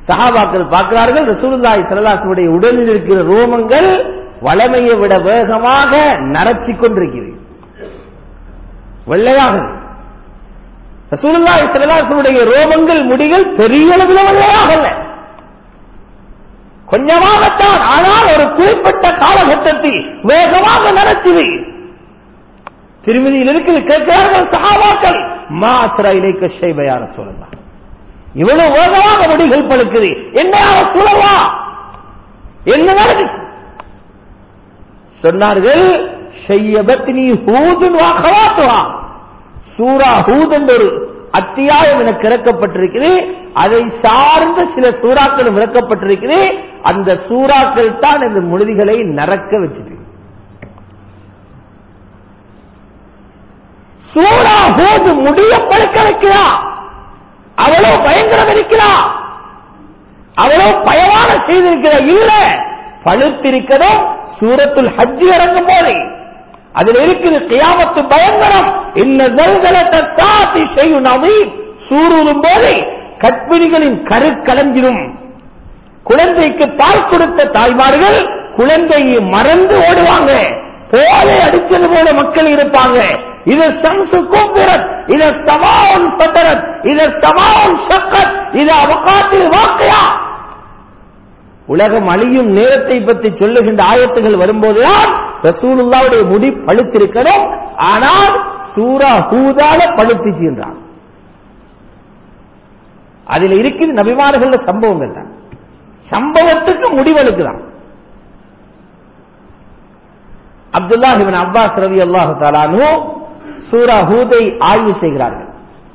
[SPEAKER 1] சஹாபாக்கள் பார்க்கிறார்கள் ரசூலுல்லாஹி ஸல்லல்லாஹு உடலில் இருக்கிற ரோமங்கள் வளமையை விட வேகமாக நரச்சிக் கொண்டிருக்கிறது வெள்ளையாக ரசூலுல்லாஹி ஸல்லல்லாஹு ரோமங்கள் முடிகள் பெரிய அளவில் வெள்ளையாக இல்லை கொஞ்சமாகத்தான் ஆனால் ஒரு குறிப்பிட்ட காலகட்டத்தில் வேகமாக நடத்துது திருமதியில் இருக்குது கேட்கிறார்கள் சகாபாக்கள் மாத்திர இலைக்க செய்வையான சொல்லலாம் இவ்வளவு வேகமாக முடிகள் பழுக்குது என்ன சொல்லவா என்ன நடந்துச்சு சொன்னார்கள் செய்யபத்தினி ஹூதுன் வாக்கவாத்துவா சூரா ஹூத் என்ற ஒரு அத்தியாயம் எனக்கு இறக்கப்பட்டிருக்கிறது அதை சார்ந்த சில சூறாக்களும் இறக்கப்பட்டிருக்கிறது அந்த சூறாக்கள் தான் இந்த மொழிகளை நரக்க வச்சுட்டு சூரா ஹூத் முடிய பழுக்க வைக்கிறா அவ்வளவு பயங்கரம் இருக்கிறா அவ்வளவு பயமான செய்திருக்கிற இல்ல பழுத்திருக்கிறோம் சூரத்துல் ஹஜ்ஜி இறங்கும் போது அதில் இருக்குது கியாமத்து பயங்கரம் இந்த நெல்களத்தை சாத்தி செய்யும் நவீன் சூறும் போது கற்பிணிகளின் கரு கலஞ்சிடும் குழந்தைக்கு பால் கொடுத்த தாய்மார்கள் குழந்தையை மறந்து ஓடுவாங்க போலை அடிச்சது போல மக்கள் இருப்பாங்க இது சம்சு கூப்பிரத் இது சமாவன் பத்தரத் இது சமாவன் சக்கத் இது அவகாத்தில் வாக்கையா உலகம் அழியும் நேரத்தை பற்றி சொல்லுகின்ற ஆயத்துகள் வரும்போதுதான் ரசூலுல்லாவுடைய முடி பழுத்திருக்கணும் ஆனால் சூரா ஹூதால பழுத்திச்சு என்றான் அதில் இருக்குது நபிமார்கள சம்பவங்கள் தான் சம்பவத்துக்கு முடிவெடுக்கிறான் அப்துல்லாஹிபின் அப்பாஸ் ரவி அல்லாஹு தாலானு சூரா ஹூதை ஆய்வு செய்கிறார்கள்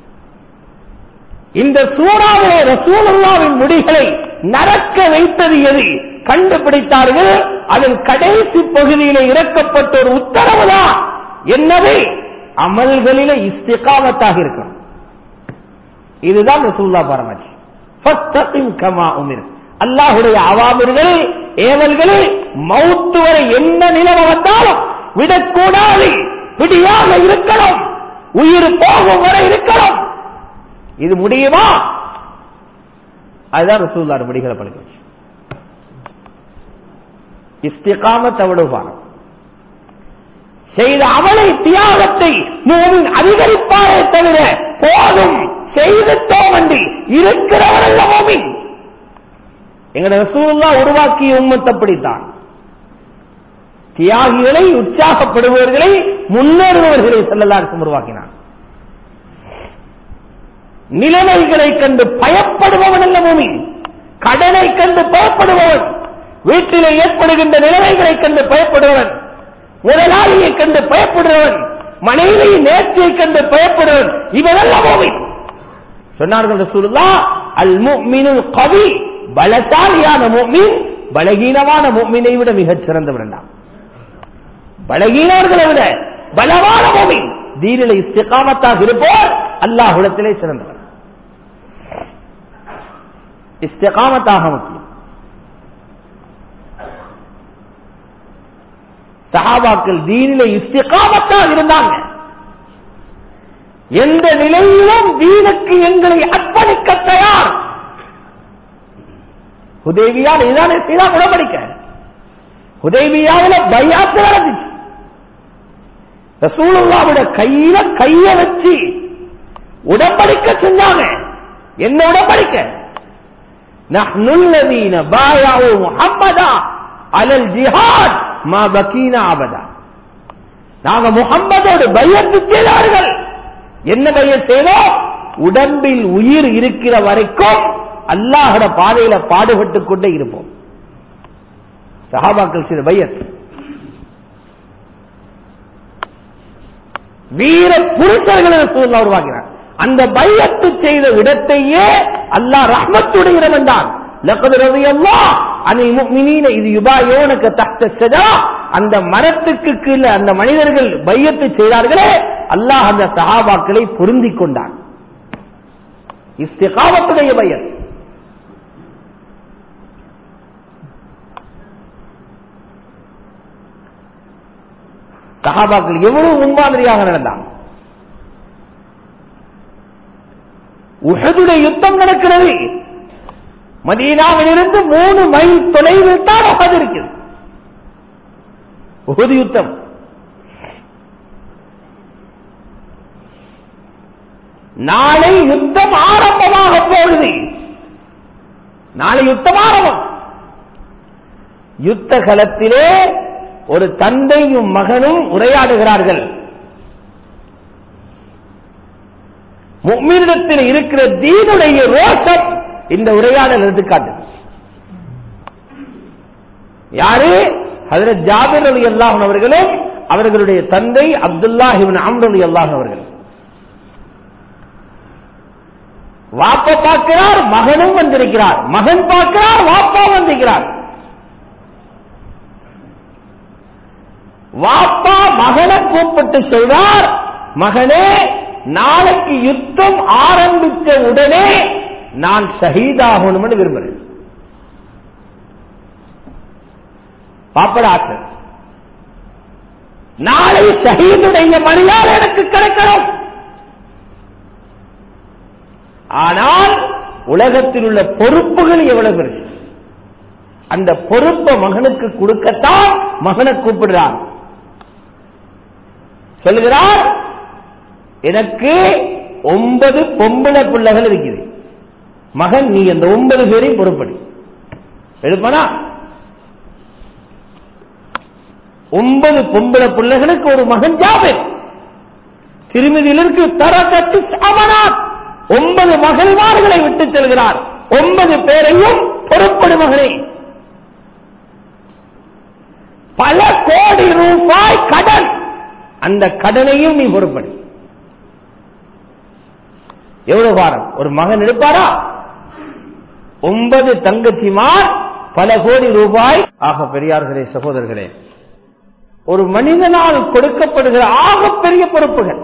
[SPEAKER 1] இந்த சூறாவிலே ரசூலுல்லாவின் முடிகளை நரக்க வைத்தது எது கண்டுபிடித்தார்கள் அதன் கடைசி பகுதியிலே இறக்கப்பட்ட ஒரு உத்தரவு தான் என்னது அமல்களிலே இஸ்திகாமத்தாக இருக்கணும் இதுதான் ரசூல்லா பரமாச்சி கமா உமிர் அல்லாஹுடைய அவாமிர்கள் ஏவல்கள் மௌத்து வரை என்ன நிலைமை வந்தாலும் விடக்கூடாது பிடியாக இருக்கணும் உயிர் போகும் வரை இருக்கணும் இது முடியுமா அதுதான் ரசூல்லார் முடிகளை பழக்க இஸ்திகாமத் அவ்வளவு பாரம் செய்த அவளை தியாகத்தை மூவின் அதிகரிப்பாரே தவிர போதும் செய்துட்டோம் என்று இருக்கிறவரல்ல மூமின் எங்களை ரசூல்லா உருவாக்கிய உம்மத்தப்படித்தான் தியாகிகளை உற்சாகப்படுபவர்களை முன்னேறுபவர்களை செல்லலாருக்கும் உருவாக்கினான் நிலைமைகளை கண்டு பயப்படுபவன் அல்ல பூமி கடனை கண்டு பயப்படுபவன் வீட்டிலே ஏற்படுகின்ற நிலைமைகளை கண்டு பயப்படுபவன் முதலாளியை கண்டு பயப்படுபவன் மனைவியின் நேர்ச்சியை கண்டு பயப்படுவன் இவனல்ல பூமி சொன்னார்கள் ரசூலுல்லா அல் முஃமினுல் கவி பலசாலியான முஃமின் பலகீனமான முஃமினை விட மிகச் சிறந்தவன் தான் பலகீனவர்களை விட பலமான முஃமின் தீனிலை இஸ்திகாமத்தாக இருப்போர் அல்லாஹுடத்திலே சிறந்தவர் இஸ்திகாமத்தாக முக்கியம் சஹாபாக்கள் தீனிலே இஸ்திகாமத்தாக இருந்தாங்க எந்த நிலையிலும் தீனுக்கு எங்களை அர்ப்பணிக்க தயார் உதவியால் இதுதானே சீதா உடம்படிக்க உதவியாவில் பையாத்து நடந்துச்சு ரசூலுல்லாவோட கையில கைய வச்சு உடம்படிக்க செஞ்சாங்க என்ன உடம்படிக்க நஹ்னுல்லதீன பாயாவு முஹம்மதா அலல் ஜிஹாத் மா பக்கீனா அபதா நாங்க முகம்மதோடு பையத்து செய்தார்கள் என்ன பையன் செய்தோம் உடம்பில் உயிர் இருக்கிற வரைக்கும் அல்லாஹோட பாதையில பாடுபட்டுக் கொண்டே இருப்போம் சஹாபாக்கள் சில பையத் வீர புருஷர்களை சூழ்நிலை உருவாக்கினார் அந்த பையத்து செய்த இடத்தையே அல்லாஹ் ரஹ்மத்துடைய இடம் என்றான் லக்கது ரவியல்லா அனில் முஃமினீன இது யுபாயோனக்கு தஹ்த ஷஜா அந்த மரத்துக்கு கீழே அந்த மனிதர்கள் பையத்து செய்தார்களே அல்லாஹ் அந்த சஹாபாக்களை பொருந்திக் கொண்டான் இஸ்திகாமத்துடைய பையன் சஹாபாக்கள் எவ்வளவு முன்மாதிரியாக நடந்தாங்க உஹதுடைய யுத்தம் நடக்கிறது மதீனாவிலிருந்து மூணு மைல் தொலைவில் தான் உகது இருக்குது உகது யுத்தம் நாளை யுத்தம் ஆரம்பமாக போகுது நாளை யுத்தம் ஆரம்பம் யுத்த களத்திலே ஒரு தந்தையும் மகனும் உரையாடுகிறார்கள் முக்மீனிடத்தில் இருக்கிற தீனுடைய ரோஷம் இந்த உரையாடல் எடுத்துக்காட்டு யாரு ஹதரத் ஜாபிர் அலி அல்லாஹன் அவர்களும் அவர்களுடைய தந்தை அப்துல்லாஹிபின் அம்ர் அலி அல்லாஹன் அவர்கள் வாப்ப பார்க்கிறார் மகனும் வந்திருக்கிறார் மகன் பார்க்கிறார் வாப்பா வந்திருக்கிறார் வாப்பா மகனை கூப்பிட்டு சொல்றார் மகனே நாளைக்கு யுத்தம் ஆரம்பித்த உடனே நான் ஷஹீதாகணும்னு விரும்புறேன் பாப்பட ஆசை நாளை ஷஹீதுடைய மரியாதை எனக்கு கிடைக்கணும் ஆனால் உலகத்தில் உள்ள பொறுப்புகள் எவ்வளவு பெருசு அந்த பொறுப்பை மகனுக்கு கொடுக்கத்தான் மகனை கூப்பிடுறார் சொல்லுகிறார் எனக்கு ஒன்பது பொம்பளை பிள்ளைகள் இருக்குது மகன் நீ அந்த ஒன்பது பேரையும் பொறுப்படி எடுப்பனா ஒன்பது பொம்பளை பிள்ளைகளுக்கு ஒரு மகன் ஜாபேர் திருமதியிலிருக்கு தரக்கட்டு சாமனார் ஒன்பது மகள்மார்களை விட்டு செல்கிறார் ஒன்பது பேரையும் பொறுப்படு மகனே பல கோடி ரூபாய் கடன் அந்த கடனையும் நீ பொறுப்படு எவ்வளவு பாரம் ஒரு மகன் எடுப்பாரா ஒன்பது தங்கச்சிமார் பல கோடி ரூபாய் ஆக பெரியார்களே சகோதரர்களே ஒரு மனிதனால் கொடுக்கப்படுகிற ஆகப்பெரிய பொறுப்புகள்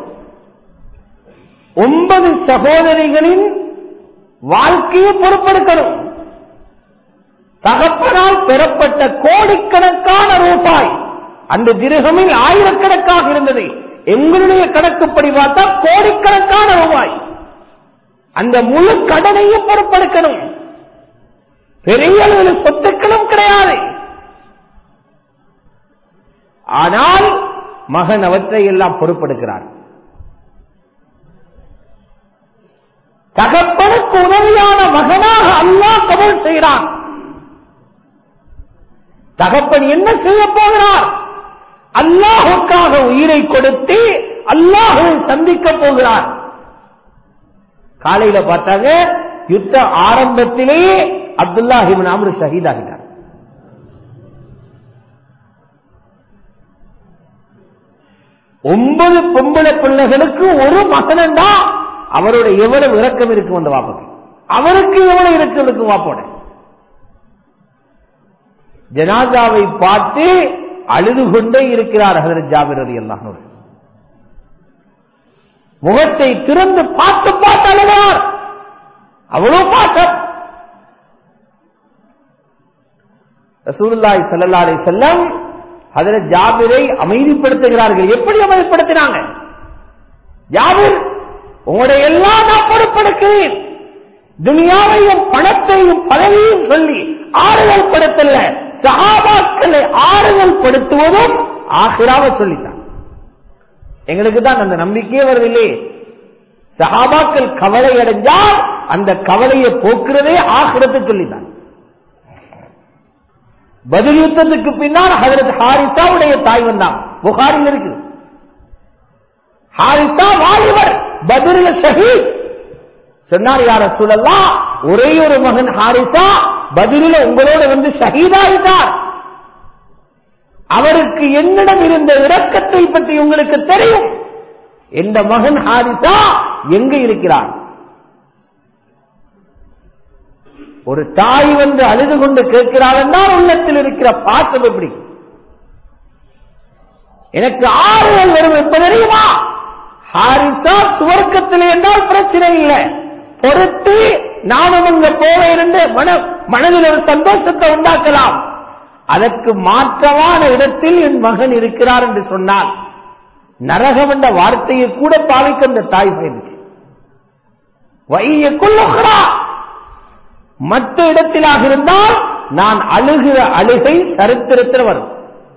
[SPEAKER 1] ஒன்பது சகோதரிகளின் வாழ்க்கையை பொறுப்பெடுக்கணும் தகப்பனால் பெறப்பட்ட கோடிக்கணக்கான ரூபாய் அந்த திருகமில் ஆயிரக்கணக்காக இருந்தது எங்களுடைய கணக்குப்படி பார்த்தா கோடிக்கணக்கான ரூபாய் அந்த முழு கடனையும் பொறுப்பெடுக்கணும் பெரிய அளவில் சொத்துக்களும் கிடையாது ஆனால் மகன் அவற்றை எல்லாம் பொறுப்பெடுக்கிறார் தகப்பனுக்கு உதவியான மகனாக அல்லாஹ் கபூல் செய்கிறான் தகப்பன் என்ன செய்ய போகிறார் அல்லாஹுக்காக உயிரை கொடுத்து அல்லாஹை சந்திக்க போகிறார் காலையில பார்த்தாங்க யுத்த ஆரம்பத்திலேயே அப்துல்லாஹிபின் அம்ரு ஷஹீதாகிட்டார் ஒன்பது பொம்பளை பிள்ளைகளுக்கு ஒரு மகனண்டா அவரோட எவ்வளவு இறக்கம் இருக்கும் அந்த வாப்புக்கு அவருக்கு எவ்வளவு இறக்கம் இருக்கும் வாப்போட ஜனாதாவை பார்த்து அழுது கொண்டே இருக்கிறார் ஹதரத் ஜாபிர் அலி அல்லாஹ் முகத்தை திறந்து பார்த்து பார்த்து அழுகிறார் அவ்வளவு பாட்டம் ரசூலுல்லாஹி ஸல்லல்லாஹு அலைஹி வஸல்லம் ஹஜரத் ஜாபிரை அமைதிப்படுத்துகிறார்கள் எப்படி அமைதிப்படுத்தினாங்க ஜாபிர் உங்களுடைய எல்லாம் நான் பொறுப்பெடுக்கிறேன் துனியாவையும் பணத்தையும் பதவியும் சொல்லி ஆறுதல் படுத்தல சகாபாக்களை ஆறுதல் படுத்துவதும் ஆசிராவை சொல்லித்தான் எங்களுக்கு தான் அந்த நம்பிக்கையே வருதில்லை சகாபாக்கள் கவலை அடைஞ்சால் அந்த கவலையை போக்குறதே ஆசிரத்தை சொல்லித்தான் பதில் யுத்தத்துக்கு பின்னால் ஹதரத் ஹாரிசாவுடைய தாய் வந்தான் புகாரில் இருக்கு ஹாரிசா வாலிபர் பதில ஷஹீத் சொன்னார் யார சூழல்லாம் ஒரே ஒரு மகன் ஹாரிசா பதிலில உங்களோட வந்து ஷஹீதாயிட்டார் அவருக்கு என்னிடம் இருந்த இரக்கத்தை பற்றி உங்களுக்கு தெரியும் எந்த மகன் ஹாரிசா எங்க இருக்கிறார் ஒரு தாய் வந்து அழுது கொண்டு கேட்கிறாள் என்றால் உள்ளத்தில் இருக்கிற பாசம் எப்படி எனக்கு ஆறுதல் வரும் எப்ப தெரியுமா ஹாரிசா சுவர்க்கத்தில் என்றால் பிரச்சனை இல்லை பொறுத்து நானும் அங்க போவேன் என்று மன மனதில் ஒரு சந்தோஷத்தை உண்டாக்கலாம் அதற்கு மாற்றமான இடத்தில் என் மகன் இருக்கிறார் என்று சொன்னால் நரகம் என்ற வார்த்தையை கூட பாவிக்க அந்த தாய் போயிடுச்சு வைய கொள்ளுகிறா மற்ற இடத்திலாக இருந்தால் நான் அழுகிற அழுகை சரித்திரத்தில் வரும்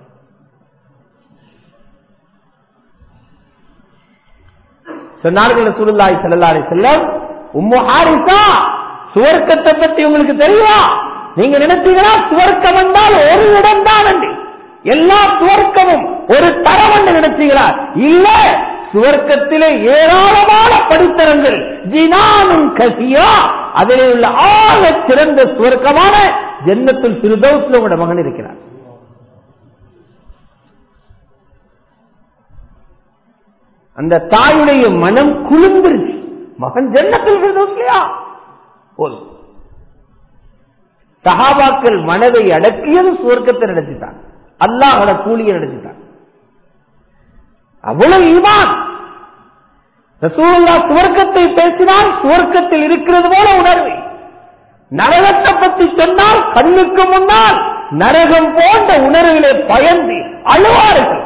[SPEAKER 1] சொன்னார்கள் சுருல்லாய் செல்லாரி செல்லம் உம்மு ஹாரிசா சுவர்க்கத்தை பத்தி உங்களுக்கு தெரியுமா நீங்க நினைச்சீங்கன்னா சுவர்க்கம் என்றால் ஒரு இடம் தான் என்று எல்லா சுவர்க்கமும் ஒரு தரம் என்று நினைச்சீங்களா இல்ல சுவர்க்கத்திலே ஏராளமான படித்தரங்கள் ஜினானும் கசியா அதிலே உள்ள ஆக சிறந்த சுவர்க்கமான ஜென்னத்தில் திருதோஸ்ல உங்களோட மகன் இருக்கிறார் அந்த தாயுடைய மனம் குளிர்ந்துருச்சு மகன் ஜன்னத்தில் பிரதோஸ்லையா போதும் சஹாபாக்கள் மனதை அடக்கியது சுவர்க்கத்தை நடத்திட்டான் அல்லாஹோட கூலியை நடத்திட்டான் அவ்வளவு ஈமான் ரசூல்லா சுவர்க்கத்தை பேசினால் சுவர்க்கத்தில் இருக்கிறது போல உணர்வு நரகத்தை பற்றி சொன்னால் கண்ணுக்கு முன்னால் நரகம் போன்ற உணர்விலே பயந்து அழுவார்கள்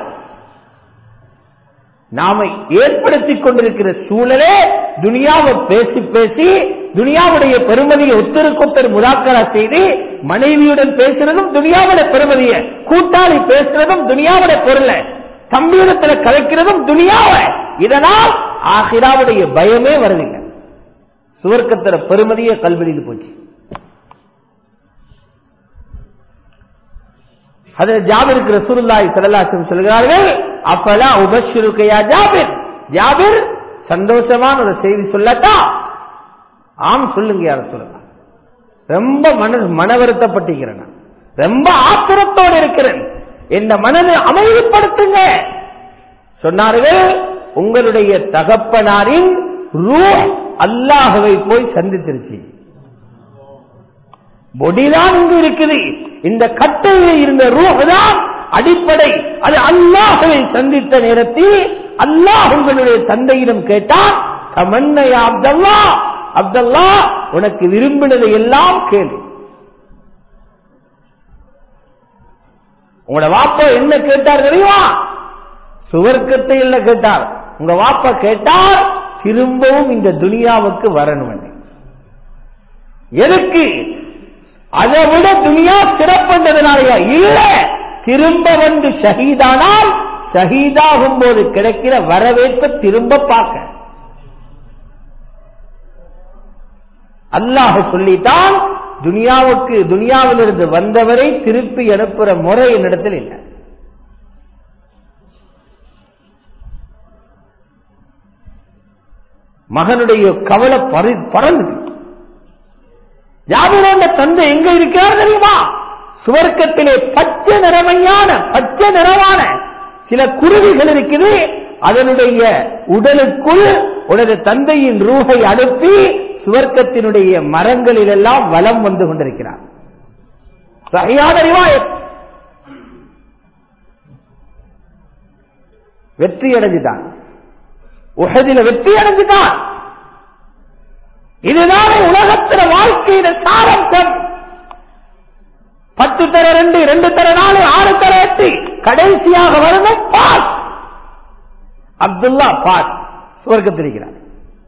[SPEAKER 1] நாம ஏற்படுத்திக் கொண்டிருக்கிற சூழலே துனியாவை பேசி பேசி துனியாவுடைய பெருமதியை ஒத்தருக்கொத்தர் முதாக்கரா செய்து மனைவியுடன் பேசுறதும் துனியாவோட பெருமதியை கூட்டாளி பேசுறதும் துனியாவோட பொருளை தம்பியிடத்தில் கலைக்கிறதும் துனியாவ இதனால் ஆஹிராவுடைய பயமே வருதில்லை சுவர்க்கத்திர பெருமதியை கல்வெளியில் போச்சு அதில் ஜாபிருக்கு ரசூலுல்லாஹி ஸல்லல்லாஹு சொல்கிறார்கள் அப்பலா உபஷிருக்கையா ஜாபிர் ஜாபிர் சந்தோஷமான ஒரு செய்தி சொல்லட்டா ஆம் சொல்லுங்க யார சொல்லுங்க ரொம்ப மன மன வருத்தப்பட்டிருக்கிறேன் நான். ரொம்ப ஆத்திரத்தோடு இருக்கிறேன் இந்த மனதை அமைதிப்படுத்துங்க சொன்னார்கள் உங்களுடைய தகப்பனாரின் ரூ அல்லாஹவை போய் சந்தித்திருச்சு பொடிதான் இங்கு இருக்குது இந்த கட்டையில் இருந்த ரூஹ் தான் அடிப்படை அது அல்லாஹவை சந்தித்த நேரத்தில் அல்லாஹ் உங்களுடைய தந்தையிடம் கேட்டான் தமன்னையா அப்தல்லா அப்தல்லா உனக்கு விரும்பினதை எல்லாம் கேளு உங்களோட வாப்பா என்ன கேட்டார் தெரியுமா சுவர்க்கத்தை இல்ல கேட்டார் உங்க வாப்பா கேட்டார் திரும்பவும் இந்த துனியாவுக்கு வரணும் எதுக்கு அதை விட துனியா சிறப்புன்றதுனாலயா இல்ல திரும்ப வந்து ஷஹீதானால் ஷஹீதாகும் போது கிடைக்கிற வரவேற்பை திரும்ப பார்க்க அல்லாஹ் சொல்லித்தான் துனியாவுக்கு துனியாவிலிருந்து வந்தவரை திருப்பி அனுப்புற முறை என்னிடத்தில் இல்லை மகனுடைய கவலை பறி- பறந்து ஜாபிரோட தந்தை எங்க இருக்கிறார் தெரியுமா சுவர்க்கத்திலே பச்சை நிறமையான பச்சை நிறமான சில குருவிகள் இருக்குது அதனுடைய உடலுக்குள் உனது தந்தையின் ரூஹை அனுப்பி சுவர்க்கத்தினுடைய மரங்களில் எல்லாம் வலம் வந்து கொண்டிருக்கிறார் சரியான ரிவாயத் வெற்றி அடைஞ்சுட்டான் உகதில வெற்றி அடைஞ்சுட்டான் இதுதானே உலகத்தில வாழ்க்கையில சாரம்சம் பத்து தர ரெண்டு ரெண்டு தர நாலு ஆறு தர எட்டு கடைசியாக வரணும் பாஸ் அப்துல்லா பாஸ் சுவர்க்கத்தில் இருக்கிறார்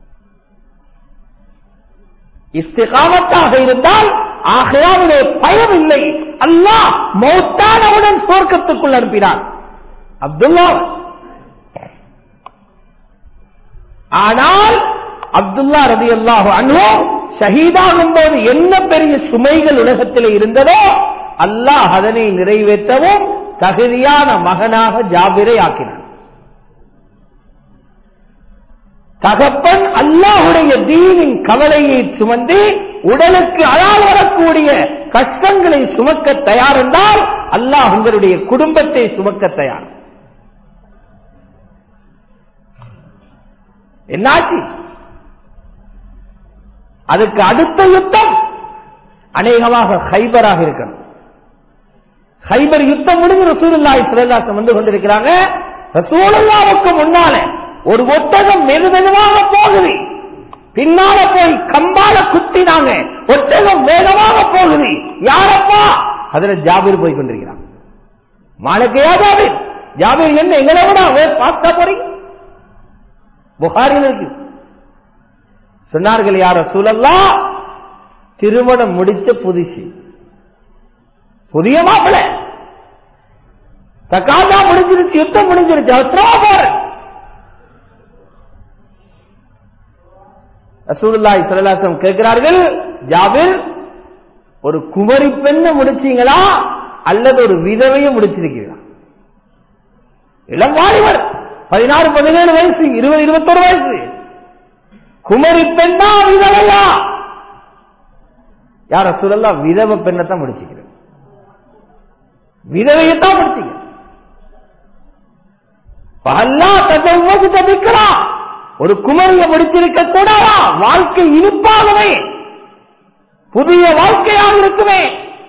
[SPEAKER 1] இஸ்திகாமத்தாக இருந்தால் ஆகையாவிலே பயம் இல்லை அல்லாஹ் மௌத்தானவுடன் சுவர்க்கத்துக்குள் அனுப்பினார் அப்துல்லா ஆனால் அப்துல்லா ரதி அல்லாஹு அன்ஹு ஷஹீதாகும் போது என்ன பெரிய சுமைகள் உலகத்தில் இருந்ததோ அல்லாஹ் அதனை நிறைவேற்றவும் தகுதியான மகனாக ஜாபிரை ஆக்கினான் தகப்பன் அல்லாஹுடைய தீனின் கவலையை சுமந்து உடலுக்கு அழால் வரக்கூடிய கஷ்டங்களை சுமக்க தயார் என்றால் அல்லாஹ் உங்களுடைய குடும்பத்தை சுமக்க தயார் என்னாச்சு அதுக்கு அடுத்த யுத்தம் அநேகமாக ஹைபராக இருக்கணும் ஹைபர் யுத்தம் முடிஞ்சு ரசூலுல்லாஹி ஸல்லல்லாஹு வந்து கொண்டிருக்கிறாங்க ரசூலுல்லாவுக்கு முன்னால ஒரு ஒட்டகம் மெது மெதுவாக போகுது பின்னால போய் கம்பால குத்தினாங்க ஒட்டகம் வேகமாக போகுது யாரப்பா அதுல ஜாபீர் போய் கொண்டிருக்கிறான் மாலக்கையா ஜாபீர் ஜாபீர் என்ன எங்களை விட பார்த்தா போறீங்க புகாரில் இருக்கு சொன்னார்கள் யார சூழல்லா திருமணம் முடிச்ச புதுசு புதிய மாப்பிள்ள தக்காதா முடிஞ்சிருச்சு யுத்தம் முடிஞ்சிருச்சு அவசரமா போற ரசூலுல்லாஹி ஸல்லல்லாஹு கேட்கிறார்கள் ஜாபிர் ஒரு குமரி பெண்ணை முடிச்சீங்களா அல்லது ஒரு விதவையை முடிச்சிருக்கீங்களா இளம் வாலிபர் பதினாறு பதினேழு வயசு இருபது இருபத்தொரு வயசு குமரி பெண்ணா விதவையா யார சொல்லலாம் விதவ பெண்ணை தான் முடிச்சுக்கிறேன் விதவையத்தான் முடிச்சுக்கிறேன் பல்லா தஜவ்வது தவிக்கலாம் ஒரு குமரிய முடிச்சிருக்க கூடாதா வாழ்க்கை இனிப்பாகவே புதிய வாழ்க்கையாக இருக்குமே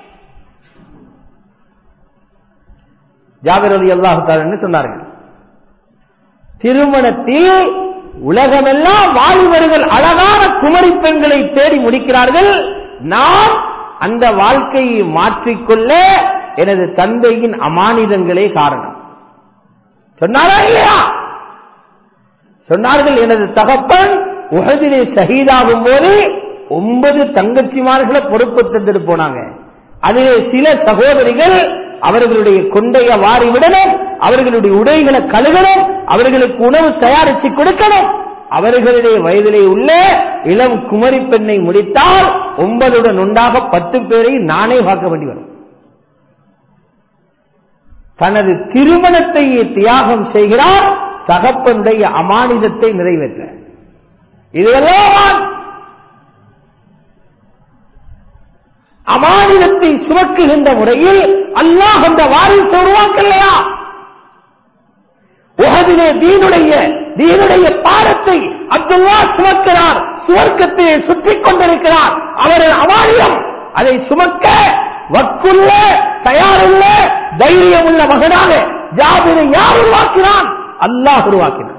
[SPEAKER 1] ஜாபிர் அலி அல்லாஹு சொன்னார்கள் திருமணத்தில் உலகமெல்லாம் வாலிபர்கள் அழகான குமரி பெண்களை தேடி முடிக்கிறார்கள் நான் அந்த வாழ்க்கையை மாற்றிக்கொள்ள எனது தந்தையின் அமானிதங்களே காரணம் சொன்னாரா இல்லையா சொன்னார்கள் எனது தகப்பன் உகதிலே ஷஹீதாகும் போது ஒன்பது தங்கச்சிமார்களை பொறுப்பு தந்துட்டு போனாங்க அதிலே சில சகோதரிகள் அவர்களுடைய கொண்டைய வாரி விடணும் அவர்களுடைய உடைகளை கழுகணும் அவர்களுக்கு உணவு தயாரித்து கொடுக்கணும் அவர்களுடைய வயதிலே உள்ள இளம் குமரி பெண்ணை முடித்தால் ஒன்பதுடன் உண்டாக பத்து பேரை நானே பார்க்க வேண்டி வரும் தனது திருமணத்தையே தியாகம் செய்கிறார் தகப்பனுடைய அமானிதத்தை நிறைவேற்ற இதெல்லாம் அமானிதத்தை சுமக்குகின்ற முறையில் அல்லாஹ் அந்த வாரிசு உருவாக்கலையா உகதிலே தீனுடைய தீனுடைய பாடத்தை அப்துல்லா சுமக்கிறார் சுவர்க்கத்தை சுற்றிக் கொண்டிருக்கிறார் அவரது அமானியம் அதை சுமக்க வக்குள்ள தயாருள்ள தைரியம் உள்ள மகனாக ஜாபிரை யார் உருவாக்கினான் அல்லாஹ் உருவாக்கினான்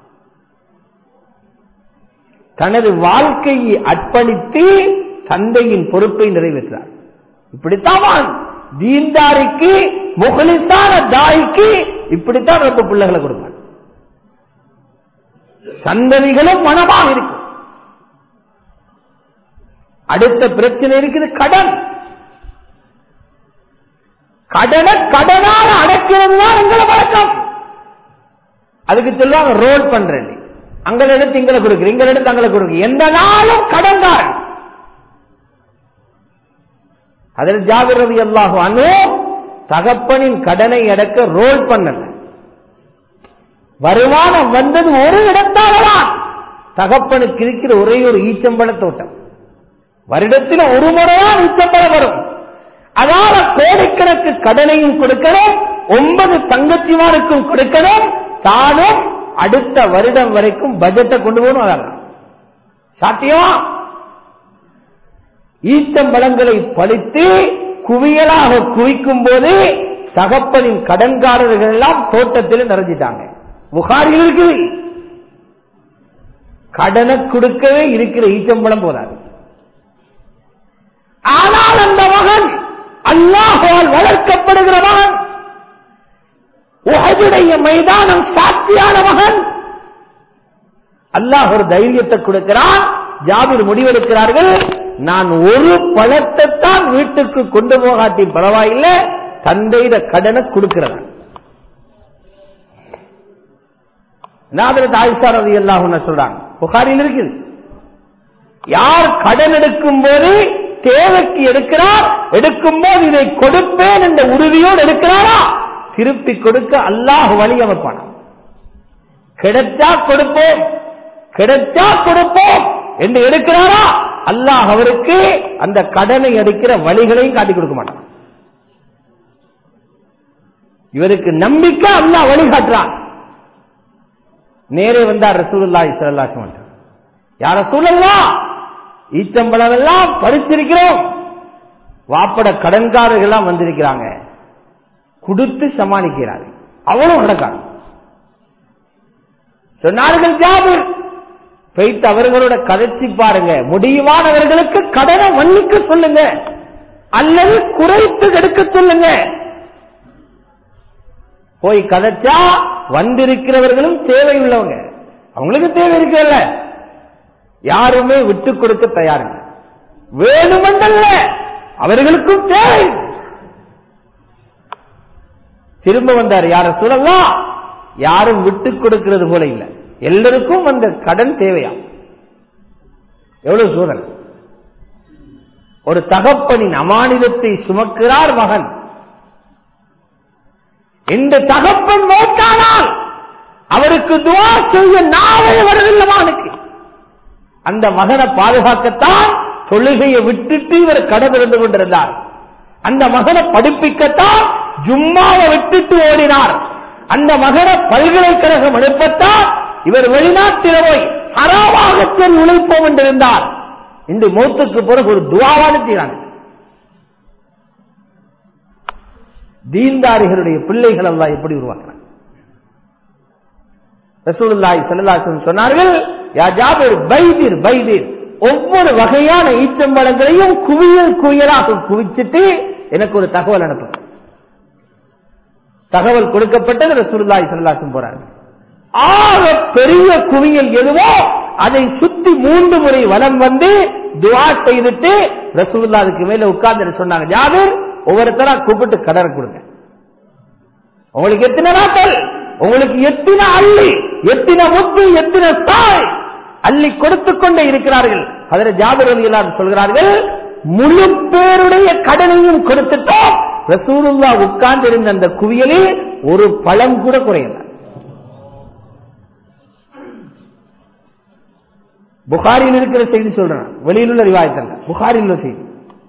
[SPEAKER 1] தனது வாழ்க்கையை அர்ப்பணித்து தந்தையின் பொறுப்பை நிறைவேற்றார் இப்படித்தான் தீன்தாரிக்கு முகலிசான தாய்க்கு இப்படித்தான் ரொம்ப பிள்ளைகளை கொடுப்பார் சந்ததிகளும் மனமாக இருக்கும் அடுத்த பிரச்சனை இருக்குது கடன் கடனை கடனால அடைக்கிறது தான் எங்களை வழக்கம் அதுக்கு சொல்லுவாங்க ரோல் பண்றேன் அங்களை எடுத்து இங்களை கொடுக்குற இங்களை எடுத்து அங்களை கொடுக்குற எந்த நாளும் கடன் தான் அதில் ஜாகிரதி அல்லாஹு அனு தகப்பனின் கடனை அடக்க ரோல் பண்ணல வருமானம் வந்தது ஒரு இடத்தாலதான் தகப்பனுக்கு இருக்கிற ஒரே ஒரு ஈச்சம்பழ தோட்டம் வருடத்தில் ஒரு முறைதான் ஈச்சம்பழம் வரும் அதனால கோடிக்கணக்கு கடனையும் கொடுக்கணும் ஒன்பது தங்கச்சிமாருக்கும் கொடுக்கணும் தானும் அடுத்த வருடம் வரைக்கும் பட்ஜெட்டை கொண்டு போகணும் அதெல்லாம் சாத்தியமா ஈச்சம்பழங்களை பழித்து குவியலாக குவிக்கும் போது தகப்பனின் கடன்காரர்கள் எல்லாம் தோட்டத்தில் நிறைஞ்சிட்டாங்க புகாரில் இருக்குது கடனை கொடுக்கவே இருக்கிற ஈச்சம்பழம் போதாது ஆனால் அந்த மகன் அல்லாஹால் வளர்க்கப்படுகிற மகன் உகதுடைய மைதானம் சாட்சியான மகன் அல்லாஹ் ஒரு தைரியத்தை கொடுக்கிறான் ஜாபிர் முடிவெடுக்கிறார்கள் நான் ஒரு பழத்தை தான் வீட்டுக்கு கொண்டு போகாட்டி பரவாயில்லை தந்தையிட கடனை கொடுக்கிறவன் நாதரத் ஆயிஷா ரவி அல்லாஹ் சொல்றாங்க புகாரில் இருக்குது யார் கடன் எடுக்கும் போது தேவைக்கு எடுக்கிறார் எடுக்கும் போது இதை கொடுப்பேன் என்ற உறுதியோடு எடுக்கிறாரா திருப்பி கொடுக்க அல்லாஹ் வழி அமைப்பான கிடைச்சா கொடுப்போம் கிடைச்சா கொடுப்போம் என்று எடுக்கிறாரா அல்லாஹ் அவருக்கு அந்த கடனை அடிக்கிற வழிகளையும் காட்டி கொடுக்க மாட்டான் இவருக்கு நம்பிக்கை அல்லாஹ் வழிகாட்டுறான் நேரே வந்தார் ரசூலுல்லாஹி ஸல்லல்லாஹு அலைஹி வஸல்லம் யார சூழல்லா ஈச்சம்பழம் எல்லாம் பறிச்சிருக்கிறோம் வாப்பட கடன்காரர்கள் எல்லாம் வந்திருக்கிறாங்க கொடுத்து சமாளிக்கிறார் அவளும் நடக்காது சொன்னார்கள் ஜாபிர் வைத்து அவர்களோட கதைச்சி பாருங்க முடியுமானவர்களுக்கு கடனை மன்னிக்க சொல்லுங்க அல்லது குறைத்து எடுக்க சொல்லுங்க போய் கதைச்சா வந்திருக்கிறவர்களும் தேவை உள்ளவங்க அவங்களுக்கு தேவை இருக்குல்ல யாருமே விட்டு கொடுக்க தயாருங்க வேணுமென்றல்ல அவர்களுக்கும் தேவை திரும்ப வந்தார் யார சொல்லலாம் யாரும் விட்டுக் கொடுக்கிறது போல இல்லை எல்லாருக்கும் அந்த கடன் தேவையா எவ்வளவு சூழல் ஒரு தகப்பனின் அமானிதத்தை சுமக்கிறார் மகன் இந்த தகப்பன் மோட்டானால் அவருக்கு துவா செய்ய நாவே வரவில்லை மகனுக்கு அந்த மகனை பாதுகாக்கத்தான் தொழுகையை விட்டுட்டு இவர் கடன் இருந்து கொண்டிருந்தார் அந்த மகனை படிப்பிக்கத்தான் ஜும்மாவை விட்டுட்டு ஓடினார் அந்த மகனை பல்கலைக்கழகம் அனுப்பத்தான் இவர் வெளிநாட்டில் போய் ஹராமாக சென்று உழைப்போம் என்றிருந்தார் இந்த மௌத்துக்கு பிறகு ஒரு துவாவான தீராங்க தீன்தாரிகளுடைய பிள்ளைகள் எல்லாம் எப்படி உருவாக்குறாங்க ரசூலுல்லாஹி ஸல்லல்லாஹு சொன்னார்கள் யா ஜாபிர் பைதிர் பைதிர் ஒவ்வொரு வகையான ஈச்சம்பழங்களையும் குவியல் குவியலாக குவிச்சிட்டு எனக்கு ஒரு தகவல் அனுப்புங்க தகவல் கொடுக்கப்பட்டது ரசூலுல்லாஹி ஸல்லல்லாஹு போறாங்க ஆக பெரிய குவியல் எதுவோ அதை சுத்தி மூன்று முறை வலம் வந்து துவா செய்துட்டு ரசூலுல்லா அதுக்கு மேல உட்கார்ந்து சொன்னாங்க ஜாபிர் ஒவ்வொருத்தரா கூப்பிட்டு கடனை கொடுங்க உங்களுக்கு எத்தனை நாட்கள் உங்களுக்கு எத்தனை அள்ளி எத்தனை முத்து எத்தனை தாய் அள்ளி கொடுத்துக் கொண்டே இருக்கிறார்கள் அதில் ஜாபர் அலி எல்லாம் சொல்கிறார்கள் முழு பேருடைய கடனையும் கொடுத்துட்டோம் ரசூலுல்லா உட்கார்ந்து இருந்த அந்த குவியலில் ஒரு பழம் கூட குறையல புகாரில் இருக்கிற செய்தி சொல்றேன் வெளியில் உள்ள ரிவாயத்தல்ல புகாரில் உள்ள செய்தி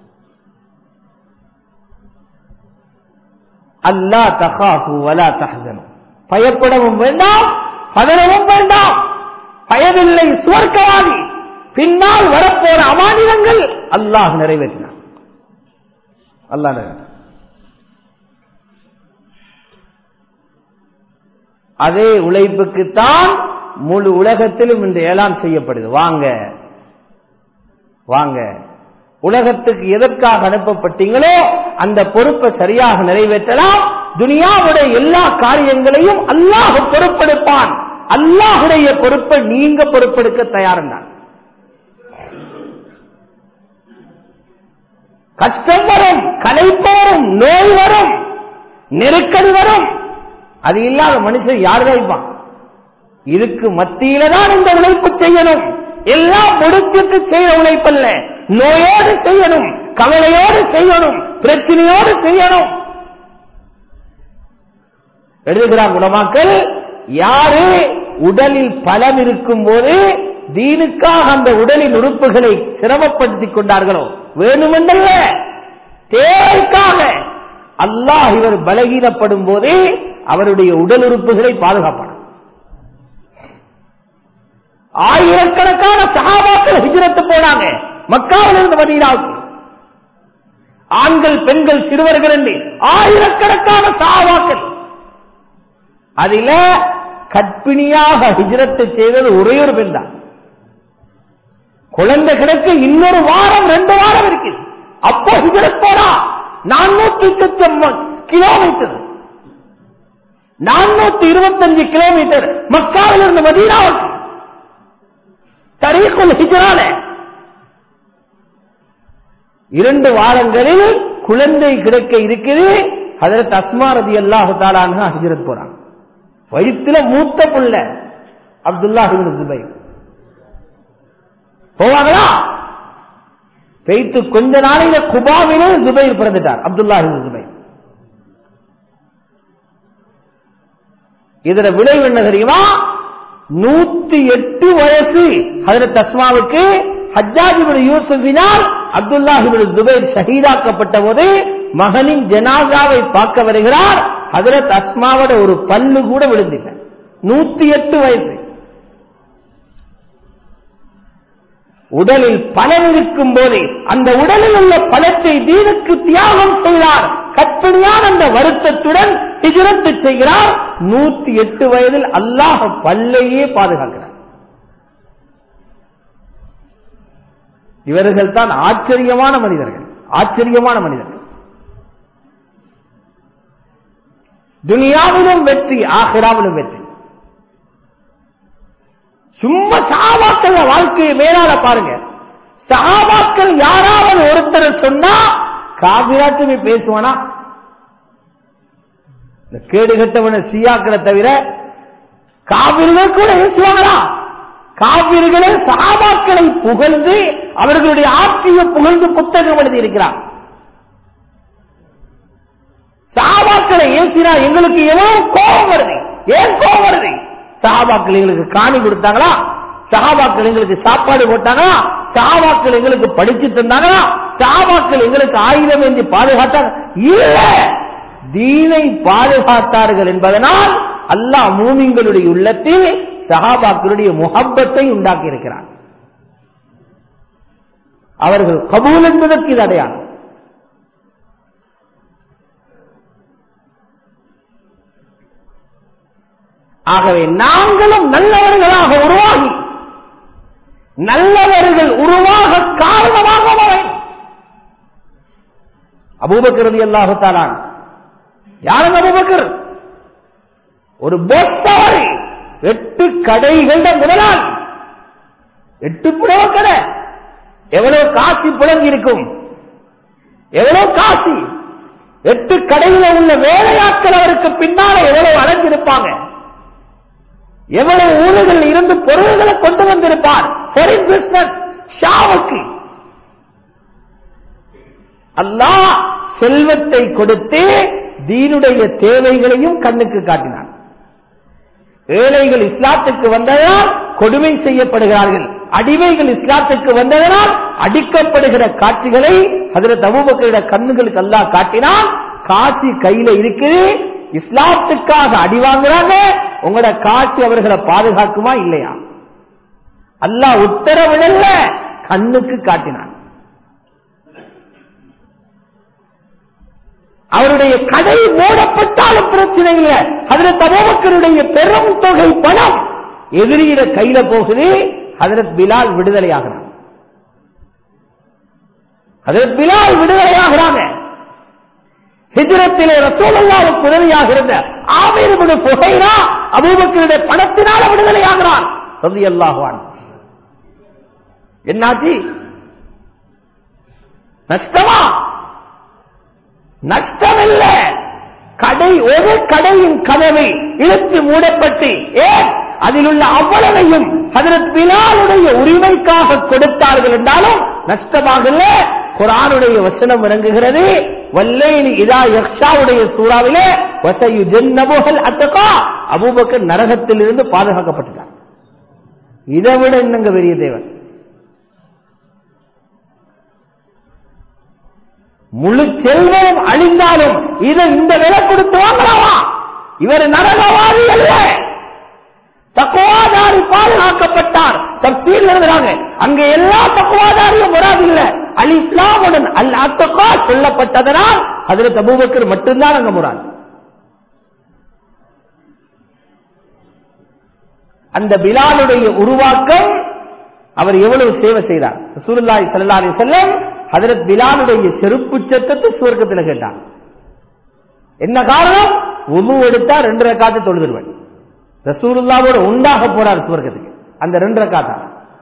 [SPEAKER 1] அல்லா தகாஹு வலா தஹசனும் பயப்படவும் வேண்டாம் பதறவும் வேண்டாம் பயமில்லை சுவர்க்கவாதி பின்னால் வரப்போற அமானிதங்கள் அல்லாஹ் நிறைவேற்றினார் அல்லாஹ் நிறைவேற்றினார் அதே உழைப்புக்குத்தான் முழு உலகத்திலும் இந்த ஏலாம் செய்யப்படுது வாங்க வாங்க உலகத்துக்கு எதற்காக அனுப்பப்பட்டீங்களோ அந்த பொறுப்பை சரியாக நிறைவேற்றலாம் துனியாவுடைய எல்லா காரியங்களையும் அல்லாஹ் பொறுப்பெடுப்பான் அல்லாஹுடைய பொறுப்பை நீங்க பொறுப்பெடுக்க தயார்தான் கஷ்டம் வரும் கலைப்பு வரும் நோய் வரும் நெருக்கடி வரும் அது இல்லாத மனுஷன் யார் வைப்பான் இதுக்கு மத்தியில தான் இந்த உழைப்பு செய்யணும் எல்லாம் முடிச்சிட்டு செய்ய உழைப்பல்ல நோயோடு செய்யணும் கவலையோடு செய்யணும் பிரச்சனையோடு செய்யணும் எழுதுகிறார் உலமாக்கள் யாரு உடலில் பலம் இருக்கும் போது தீனுக்காக அந்த உடலின் உறுப்புகளை சிரமப்படுத்திக் கொண்டார்களோ வேணுமென்றல்ல தேவைக்காக அல்லாஹ் இவர் பலகீனப்படும் போதே அவருடைய உடல் உறுப்புகளை பாதுகாப்பான ஆயிரக்கணக்கான சகாபாக்கள் ஹிஜரத்து போனாங்க மக்காவிலிருந்து மதீனாவுக்கு ஆண்கள் பெண்கள் சிறுவர்கள் என்று ஆயிரக்கணக்கான சகாபாக்கள் அதில கற்பிணியாக ஹிஜரத்தை செய்தது ஒரே ஒரு பெண் தான் குழந்தை கிடக்கு இன்னொரு வாரம் ரெண்டு வாரம் இருக்குது அப்போ ஹிஜரத் போனா நானூத்தி கிலோமீட்டர் நானூத்தி இருபத்தஞ்சு கிலோமீட்டர் மக்காவிலிருந்து மதீனாவுக்கு தரீக்குல் ஹிஜரான இரண்டு வாரங்களில் குழந்தை கிடைக்க இருக்குது அதற்கு அஸ்மா ரதி அல்லாஹு தாலான ஹிஜரத் போறாங்க வயிற்றுல மூத்த புள்ள அப்துல்லா துபை போவாங்களா பெய்த்து கொஞ்ச நாளையில குபாவிலே துபையில் பிறந்துட்டார் அப்துல்லா துபை இதுல விளைவு என்ன தெரியுமா நூத்தி எட்டு வயசு அதுல தஸ்மாவுக்கு ஹஜ்ஜாஜிபுல் யூசுஃபினால் அப்துல்லாஹிபுல் துபைர் ஷஹீதாக்கப்பட்ட போது மகனின் ஜனாசாவை பார்க்க வருகிறார் அதுல தஸ்மாவோட ஒரு பல்லு கூட விழுந்தில்லை நூத்தி எட்டு வயசு உடலில் பலம் இருக்கும் போது அந்த உடலில் உள்ள பலத்தை தீனுக்கு தியாகம் செய்தார் கற்பனையான அந்த வருத்தத்துடன் ஹிஜரத்து செய்கிறார் நூத்தி எட்டு வயதில் அல்லாஹ் பல்லையே பாதுகாக்கிறார் இவர்கள் தான் ஆச்சரியமான மனிதர்கள் ஆச்சரியமான மனிதர்கள் துனியாவிலும் வெற்றி ஆஹிராவிலும் வெற்றி சும்மா சாவாக்கள் வாழ்க்கையை மேலால பாருங்க சஹாபாக்கள் யாராவது ஒருத்தர் சொன்னா காவிராட்டுமே பேசுவானா இந்த கேடு கட்டவன சியாக்களை தவிர காவிர்கள் கூட பேசுவாங்களா காவிர்களே சஹாபாக்களை புகழ்ந்து அவர்களுடைய ஆட்சியை புகழ்ந்து புத்தகம் எழுதி இருக்கிறார் சஹாபாக்களை ஏசினா எங்களுக்கு ஏதோ கோபம் வருது ஏன் கோபம் வருது சஹாபாக்கள் எங்களுக்கு காணி கொடுத்தாங்களா சஹாபாக்கள் எங்களுக்கு சாப்பாடு போட்டாங்களா சஹாபாக்கள் எங்களுக்கு படிச்சு தந்தாங்களா சஹாபாக்கள் எங்களுக்கு ஆயுதம் என்று பாதுகாத்தாங்க இல்ல தீனை பாதுகாத்தார்கள் என்பதனால் அல்லாஹ் மூமிங்களுடைய உள்ளத்தில் சஹாபாக்களுடைய முகப்பத்தை உண்டாக்கி இருக்கிறார் அவர்கள் கபூல் என்பதற்கு இது அடையாளம் ஆகவே நாங்களும் நல்லவர்களாக உருவாகி நல்லவர்கள் உருவாக காரணமாக வேண்டும் அபூபக்கரதி அல்லாஹுத்தாலான் யாருங்க அபூபக்கர் ஒரு போஸ்டாரி எட்டு கடைகள முதலாளி எட்டு புடவை கடை எவ்வளவு காசி புழங்கி இருக்கும் எவ்வளவு காசி எட்டு கடையில உள்ள வேலையாட்கள் அவருக்கு பின்னால எவ்வளவு அலைஞ்சிருப்பாங்க எவ்வளவு ஊழல்கள் இருந்து பொருள்களை கொண்டு வந்திருப்பார் foreign business ஷாவுக்கு அல்லாஹ் செல்வத்தை கொடுத்து தீனுடைய தேவைகளையும் கண்ணுக்கு காட்டினார் ஏழைகள் இஸ்லாத்துக்கு வந்ததால் கொடுமை செய்யப்படுகிறார்கள் அடிமைகள் இஸ்லாத்துக்கு வந்ததனால் அடிக்கப்படுகிற காட்சிகளை அதில் தபுபக்கரிட கண்ணுகளுக்கு அல்லாஹ் காட்டினால் காட்சி கையில இருக்குது இஸ்லாத்துக்காக அடி வாங்குறாங்க உங்களோட காட்சி அவர்களை பாதுகாக்குமா இல்லையா அல்லாஹ் உத்தரவிடல கண்ணுக்கு காட்டினான் அவருடைய கடை மூடப்பட்டாலும் பிரச்சனை இல்லை அதில் தபோபக்கருடைய பெரும் தொகை பணம் எதிரியிட கையில போகுது அதில் பிலால் விடுதலையாகிறான் அதில் பிலால் விடுதலையாகிறாங்க ஹிஜரத்திலே ரசோல்லாவுக்கு உதவியாக இருந்த ஆமீர்புடு புகைரா அபூபக்கருடைய பணத்தினால விடுதலையாகிறான் ரவி அல்லாஹான் என்னாச்சு நஷ்டமா நஷ்டமில்ல கடை ஒரு கடையின் கதவை இழுத்து மூடப்பட்டு ஏன் அதில் உள்ள அவ்வளவையும் ஹதரத் பிலாலுடைய உரிமைக்காக கொடுத்தார்கள் என்றாலும் நஷ்டமாகல குரானுடைய வசனம் இறங்குகிறது வல்லேனி இதா யக்ஷாவுடைய சூறாவிலே வசையு ஜென்னபுகல் அத்தகா அபூபக்கர் நரகத்தில் இருந்து பாதுகாக்கப்பட்டார் இதை விட என்னங்க பெரிய தேவன் முழு செல்வம் அழிந்தாலும் இதை இந்த விலை கொடுத்து வாங்கலாமா இவர் நரகவாதி அல்ல தக்குவாதாரி பாதுகாக்கப்பட்டார் தப்சீல் எழுதுறாங்க அங்க எல்லா தக்குவாதாரியும் வராது இல்ல அல் இஸ்லாமுடன் அல் அத்தகா சொல்லப்பட்டதனால் அதுல தபூபக்கர் மட்டும்தான் அங்க முறாது அந்த பிலாலுடைய உருவாக்கம் அவர் எவ்வளவு சேவை செய்தார் சூருல்லாய் சல்லாரி செல்லம் ஹதரத் பிலாலுடைய செருப்பு சத்தத்தை சுவர்க்கத்தில் கேட்டான் என்ன காரணம் உது எடுத்தா ரெண்டு ரக்காத்து தொழுதுருவன் ரசூலுல்லாவோட உண்டாக போறார் சுவர்க்கத்துக்கு அந்த ரெண்டு ரக்காத்தா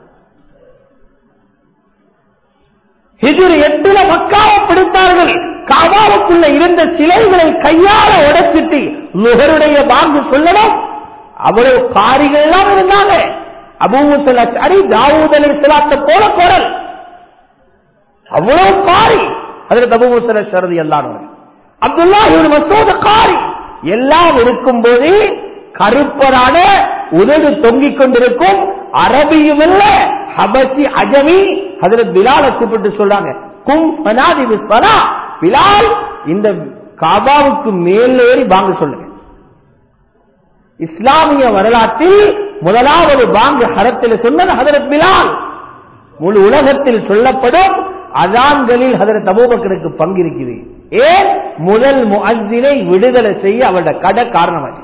[SPEAKER 1] ஹிஜுர் எட்டுல மக்காவை பிடித்தார்கள் காபாவுக்குள்ள இருந்த சிலைகளை கையால உடைச்சிட்டு லுகருடைய பாங்கு சொல்லணும் அவ்வளவு காரிகள் எல்லாம் இருந்தாங்க அபூமுசல் அரி தாவூத் அலி இஸ்லாத்தை போல குரல் அவ்வளவு காரி அதுல தபுமுசல சரதி எல்லாம் அப்துல்லா மசோத காரி எல்லாம் இருக்கும் போது கருப்பரான உதடு தொங்கிக் கொண்டிருக்கும் அரபியும் இல்ல ஹபசி அஜமி அதுல பிலால கூப்பிட்டு சொல்றாங்க கும் பனாதி விஸ்வரா பிலால் இந்த காபாவுக்கு மேல் ஏறி வாங்க சொல்லுங்க இஸ்லாமிய வரலாற்றில் முதலாவது பாங்கு ஹரத்தில் சொன்னது ஹதரத் பிலால் முழு உலகத்தில் சொல்லப்படும் அதான்களில் ஹதரத் அபூபக்கருக்கு பங்கு இருக்குது ஏன் முதல் முஅத்தினை விடுதலை செய்ய அவருடைய கடை காரணமாச்சு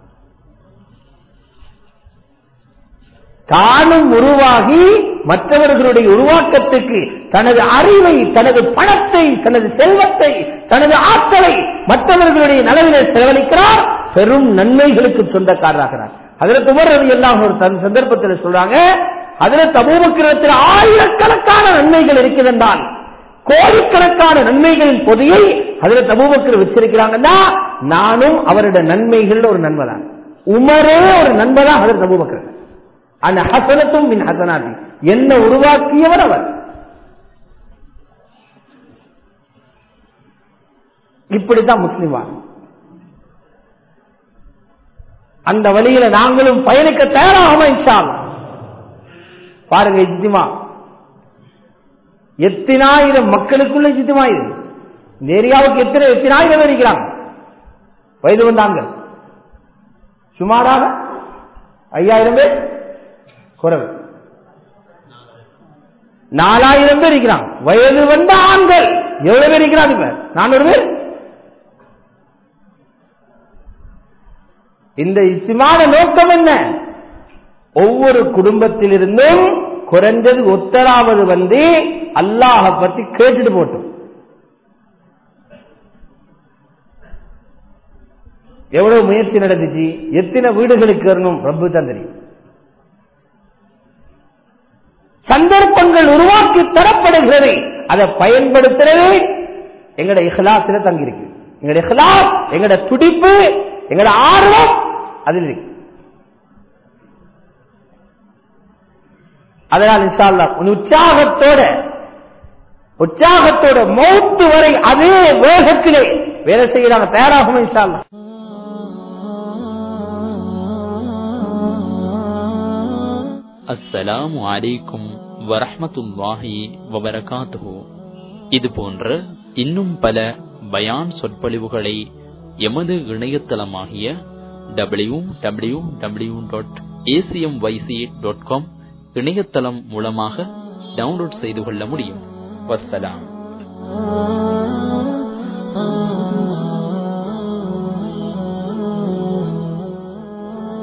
[SPEAKER 1] தானும் உருவாகி மற்றவர்களுடைய உருவாக்கத்துக்கு தனது அறிவை தனது பணத்தை தனது செல்வத்தை தனது ஆற்றலை மற்றவர்களுடைய நலவினை செலவழிக்கிறார் பெரும் நன்மைகளுக்கு சொந்தக்காரராகிறார் அதற்கு உமர் ரவி எல்லாம் ஒரு தன் சந்தர்ப்பத்தில் சொல்றாங்க அதுல தபூபக்கிரத்தில் ஆயிரக்கணக்கான நன்மைகள் இருக்கிறதால் கோடிக்கணக்கான நன்மைகளின் பொதியை அதுல தபூபக்கர் வச்சிருக்கிறாங்கன்னா நானும் அவருடைய நன்மைகள் ஒரு நன்மை தான் உமரே ஒரு நன்மை தான் அதில் தபூபக்கர் அந்த ஹசனத்தும் மின் ஹசனாதி என்ன உருவாக்கியவர் அவர் இப்படித்தான் முஸ்லிம் வாழும் அந்த வழியில நாங்களும் பயணிக்க தயாராக இன்ஷால் பாருங்க இஜ்திமா எத்தனாயிரம் மக்களுக்குள்ள இஜ்திமா இது இந்த ஏரியாவுக்கு எத்தனை எத்தனாயிரம் பேர் இருக்கிறாங்க வயது வந்தாங்க சுமாராக ஐயாயிரம் பேர் குறைவு நாலாயிரம் பேர் இருக்கிறாங்க வயது வந்த ஆண்கள் எவ்வளவு பேர் இருக்கிறாங்க இப்ப நானூறு பேர் இந்த இஸ்மான நோக்கம் என்ன ஒவ்வொரு குடும்பத்திலிருந்தும் குறைஞ்சது ஒத்தராவது வந்து அல்லாஹ பத்தி கேட்டுட்டு போட்டும் எவ்வளவு முயற்சி நடந்துச்சு எத்தனை வீடுகளுக்கு வரணும் ரப்பு தான் தெரியும் சந்தர்ப்பங்கள் உருவாக்கி தரப்படுகிறது அதை பயன்படுத்துறவே எங்கட இஹ்லாசில தங்கியிருக்கு எங்கட இஹ்லாஸ் எங்கட துடிப்பு எங்கட ஆர்வம் அதில் இருக்கு அதனால் இன்ஷால்லா உற்சாகத்தோட உற்சாகத்தோட மௌத்து வரை அதே வேகத்திலே வேலை செய்யறாங்க தயாராகும் இன்ஷால்லா
[SPEAKER 2] அஸ்ஸலாமு அலைக்கும் வரஹ்மத்துல்லாஹி வபரகாத்துஹு இது போன்ற இன்னும் பல பயான் சொற்பொழிவுகளை எமது இணையதளமாகிய W W W dot ACM YC dot com இணையதளம் மூலமாக டவுன்லோட் செய்து கொள்ள முடியும் வஸ்ஸலாம்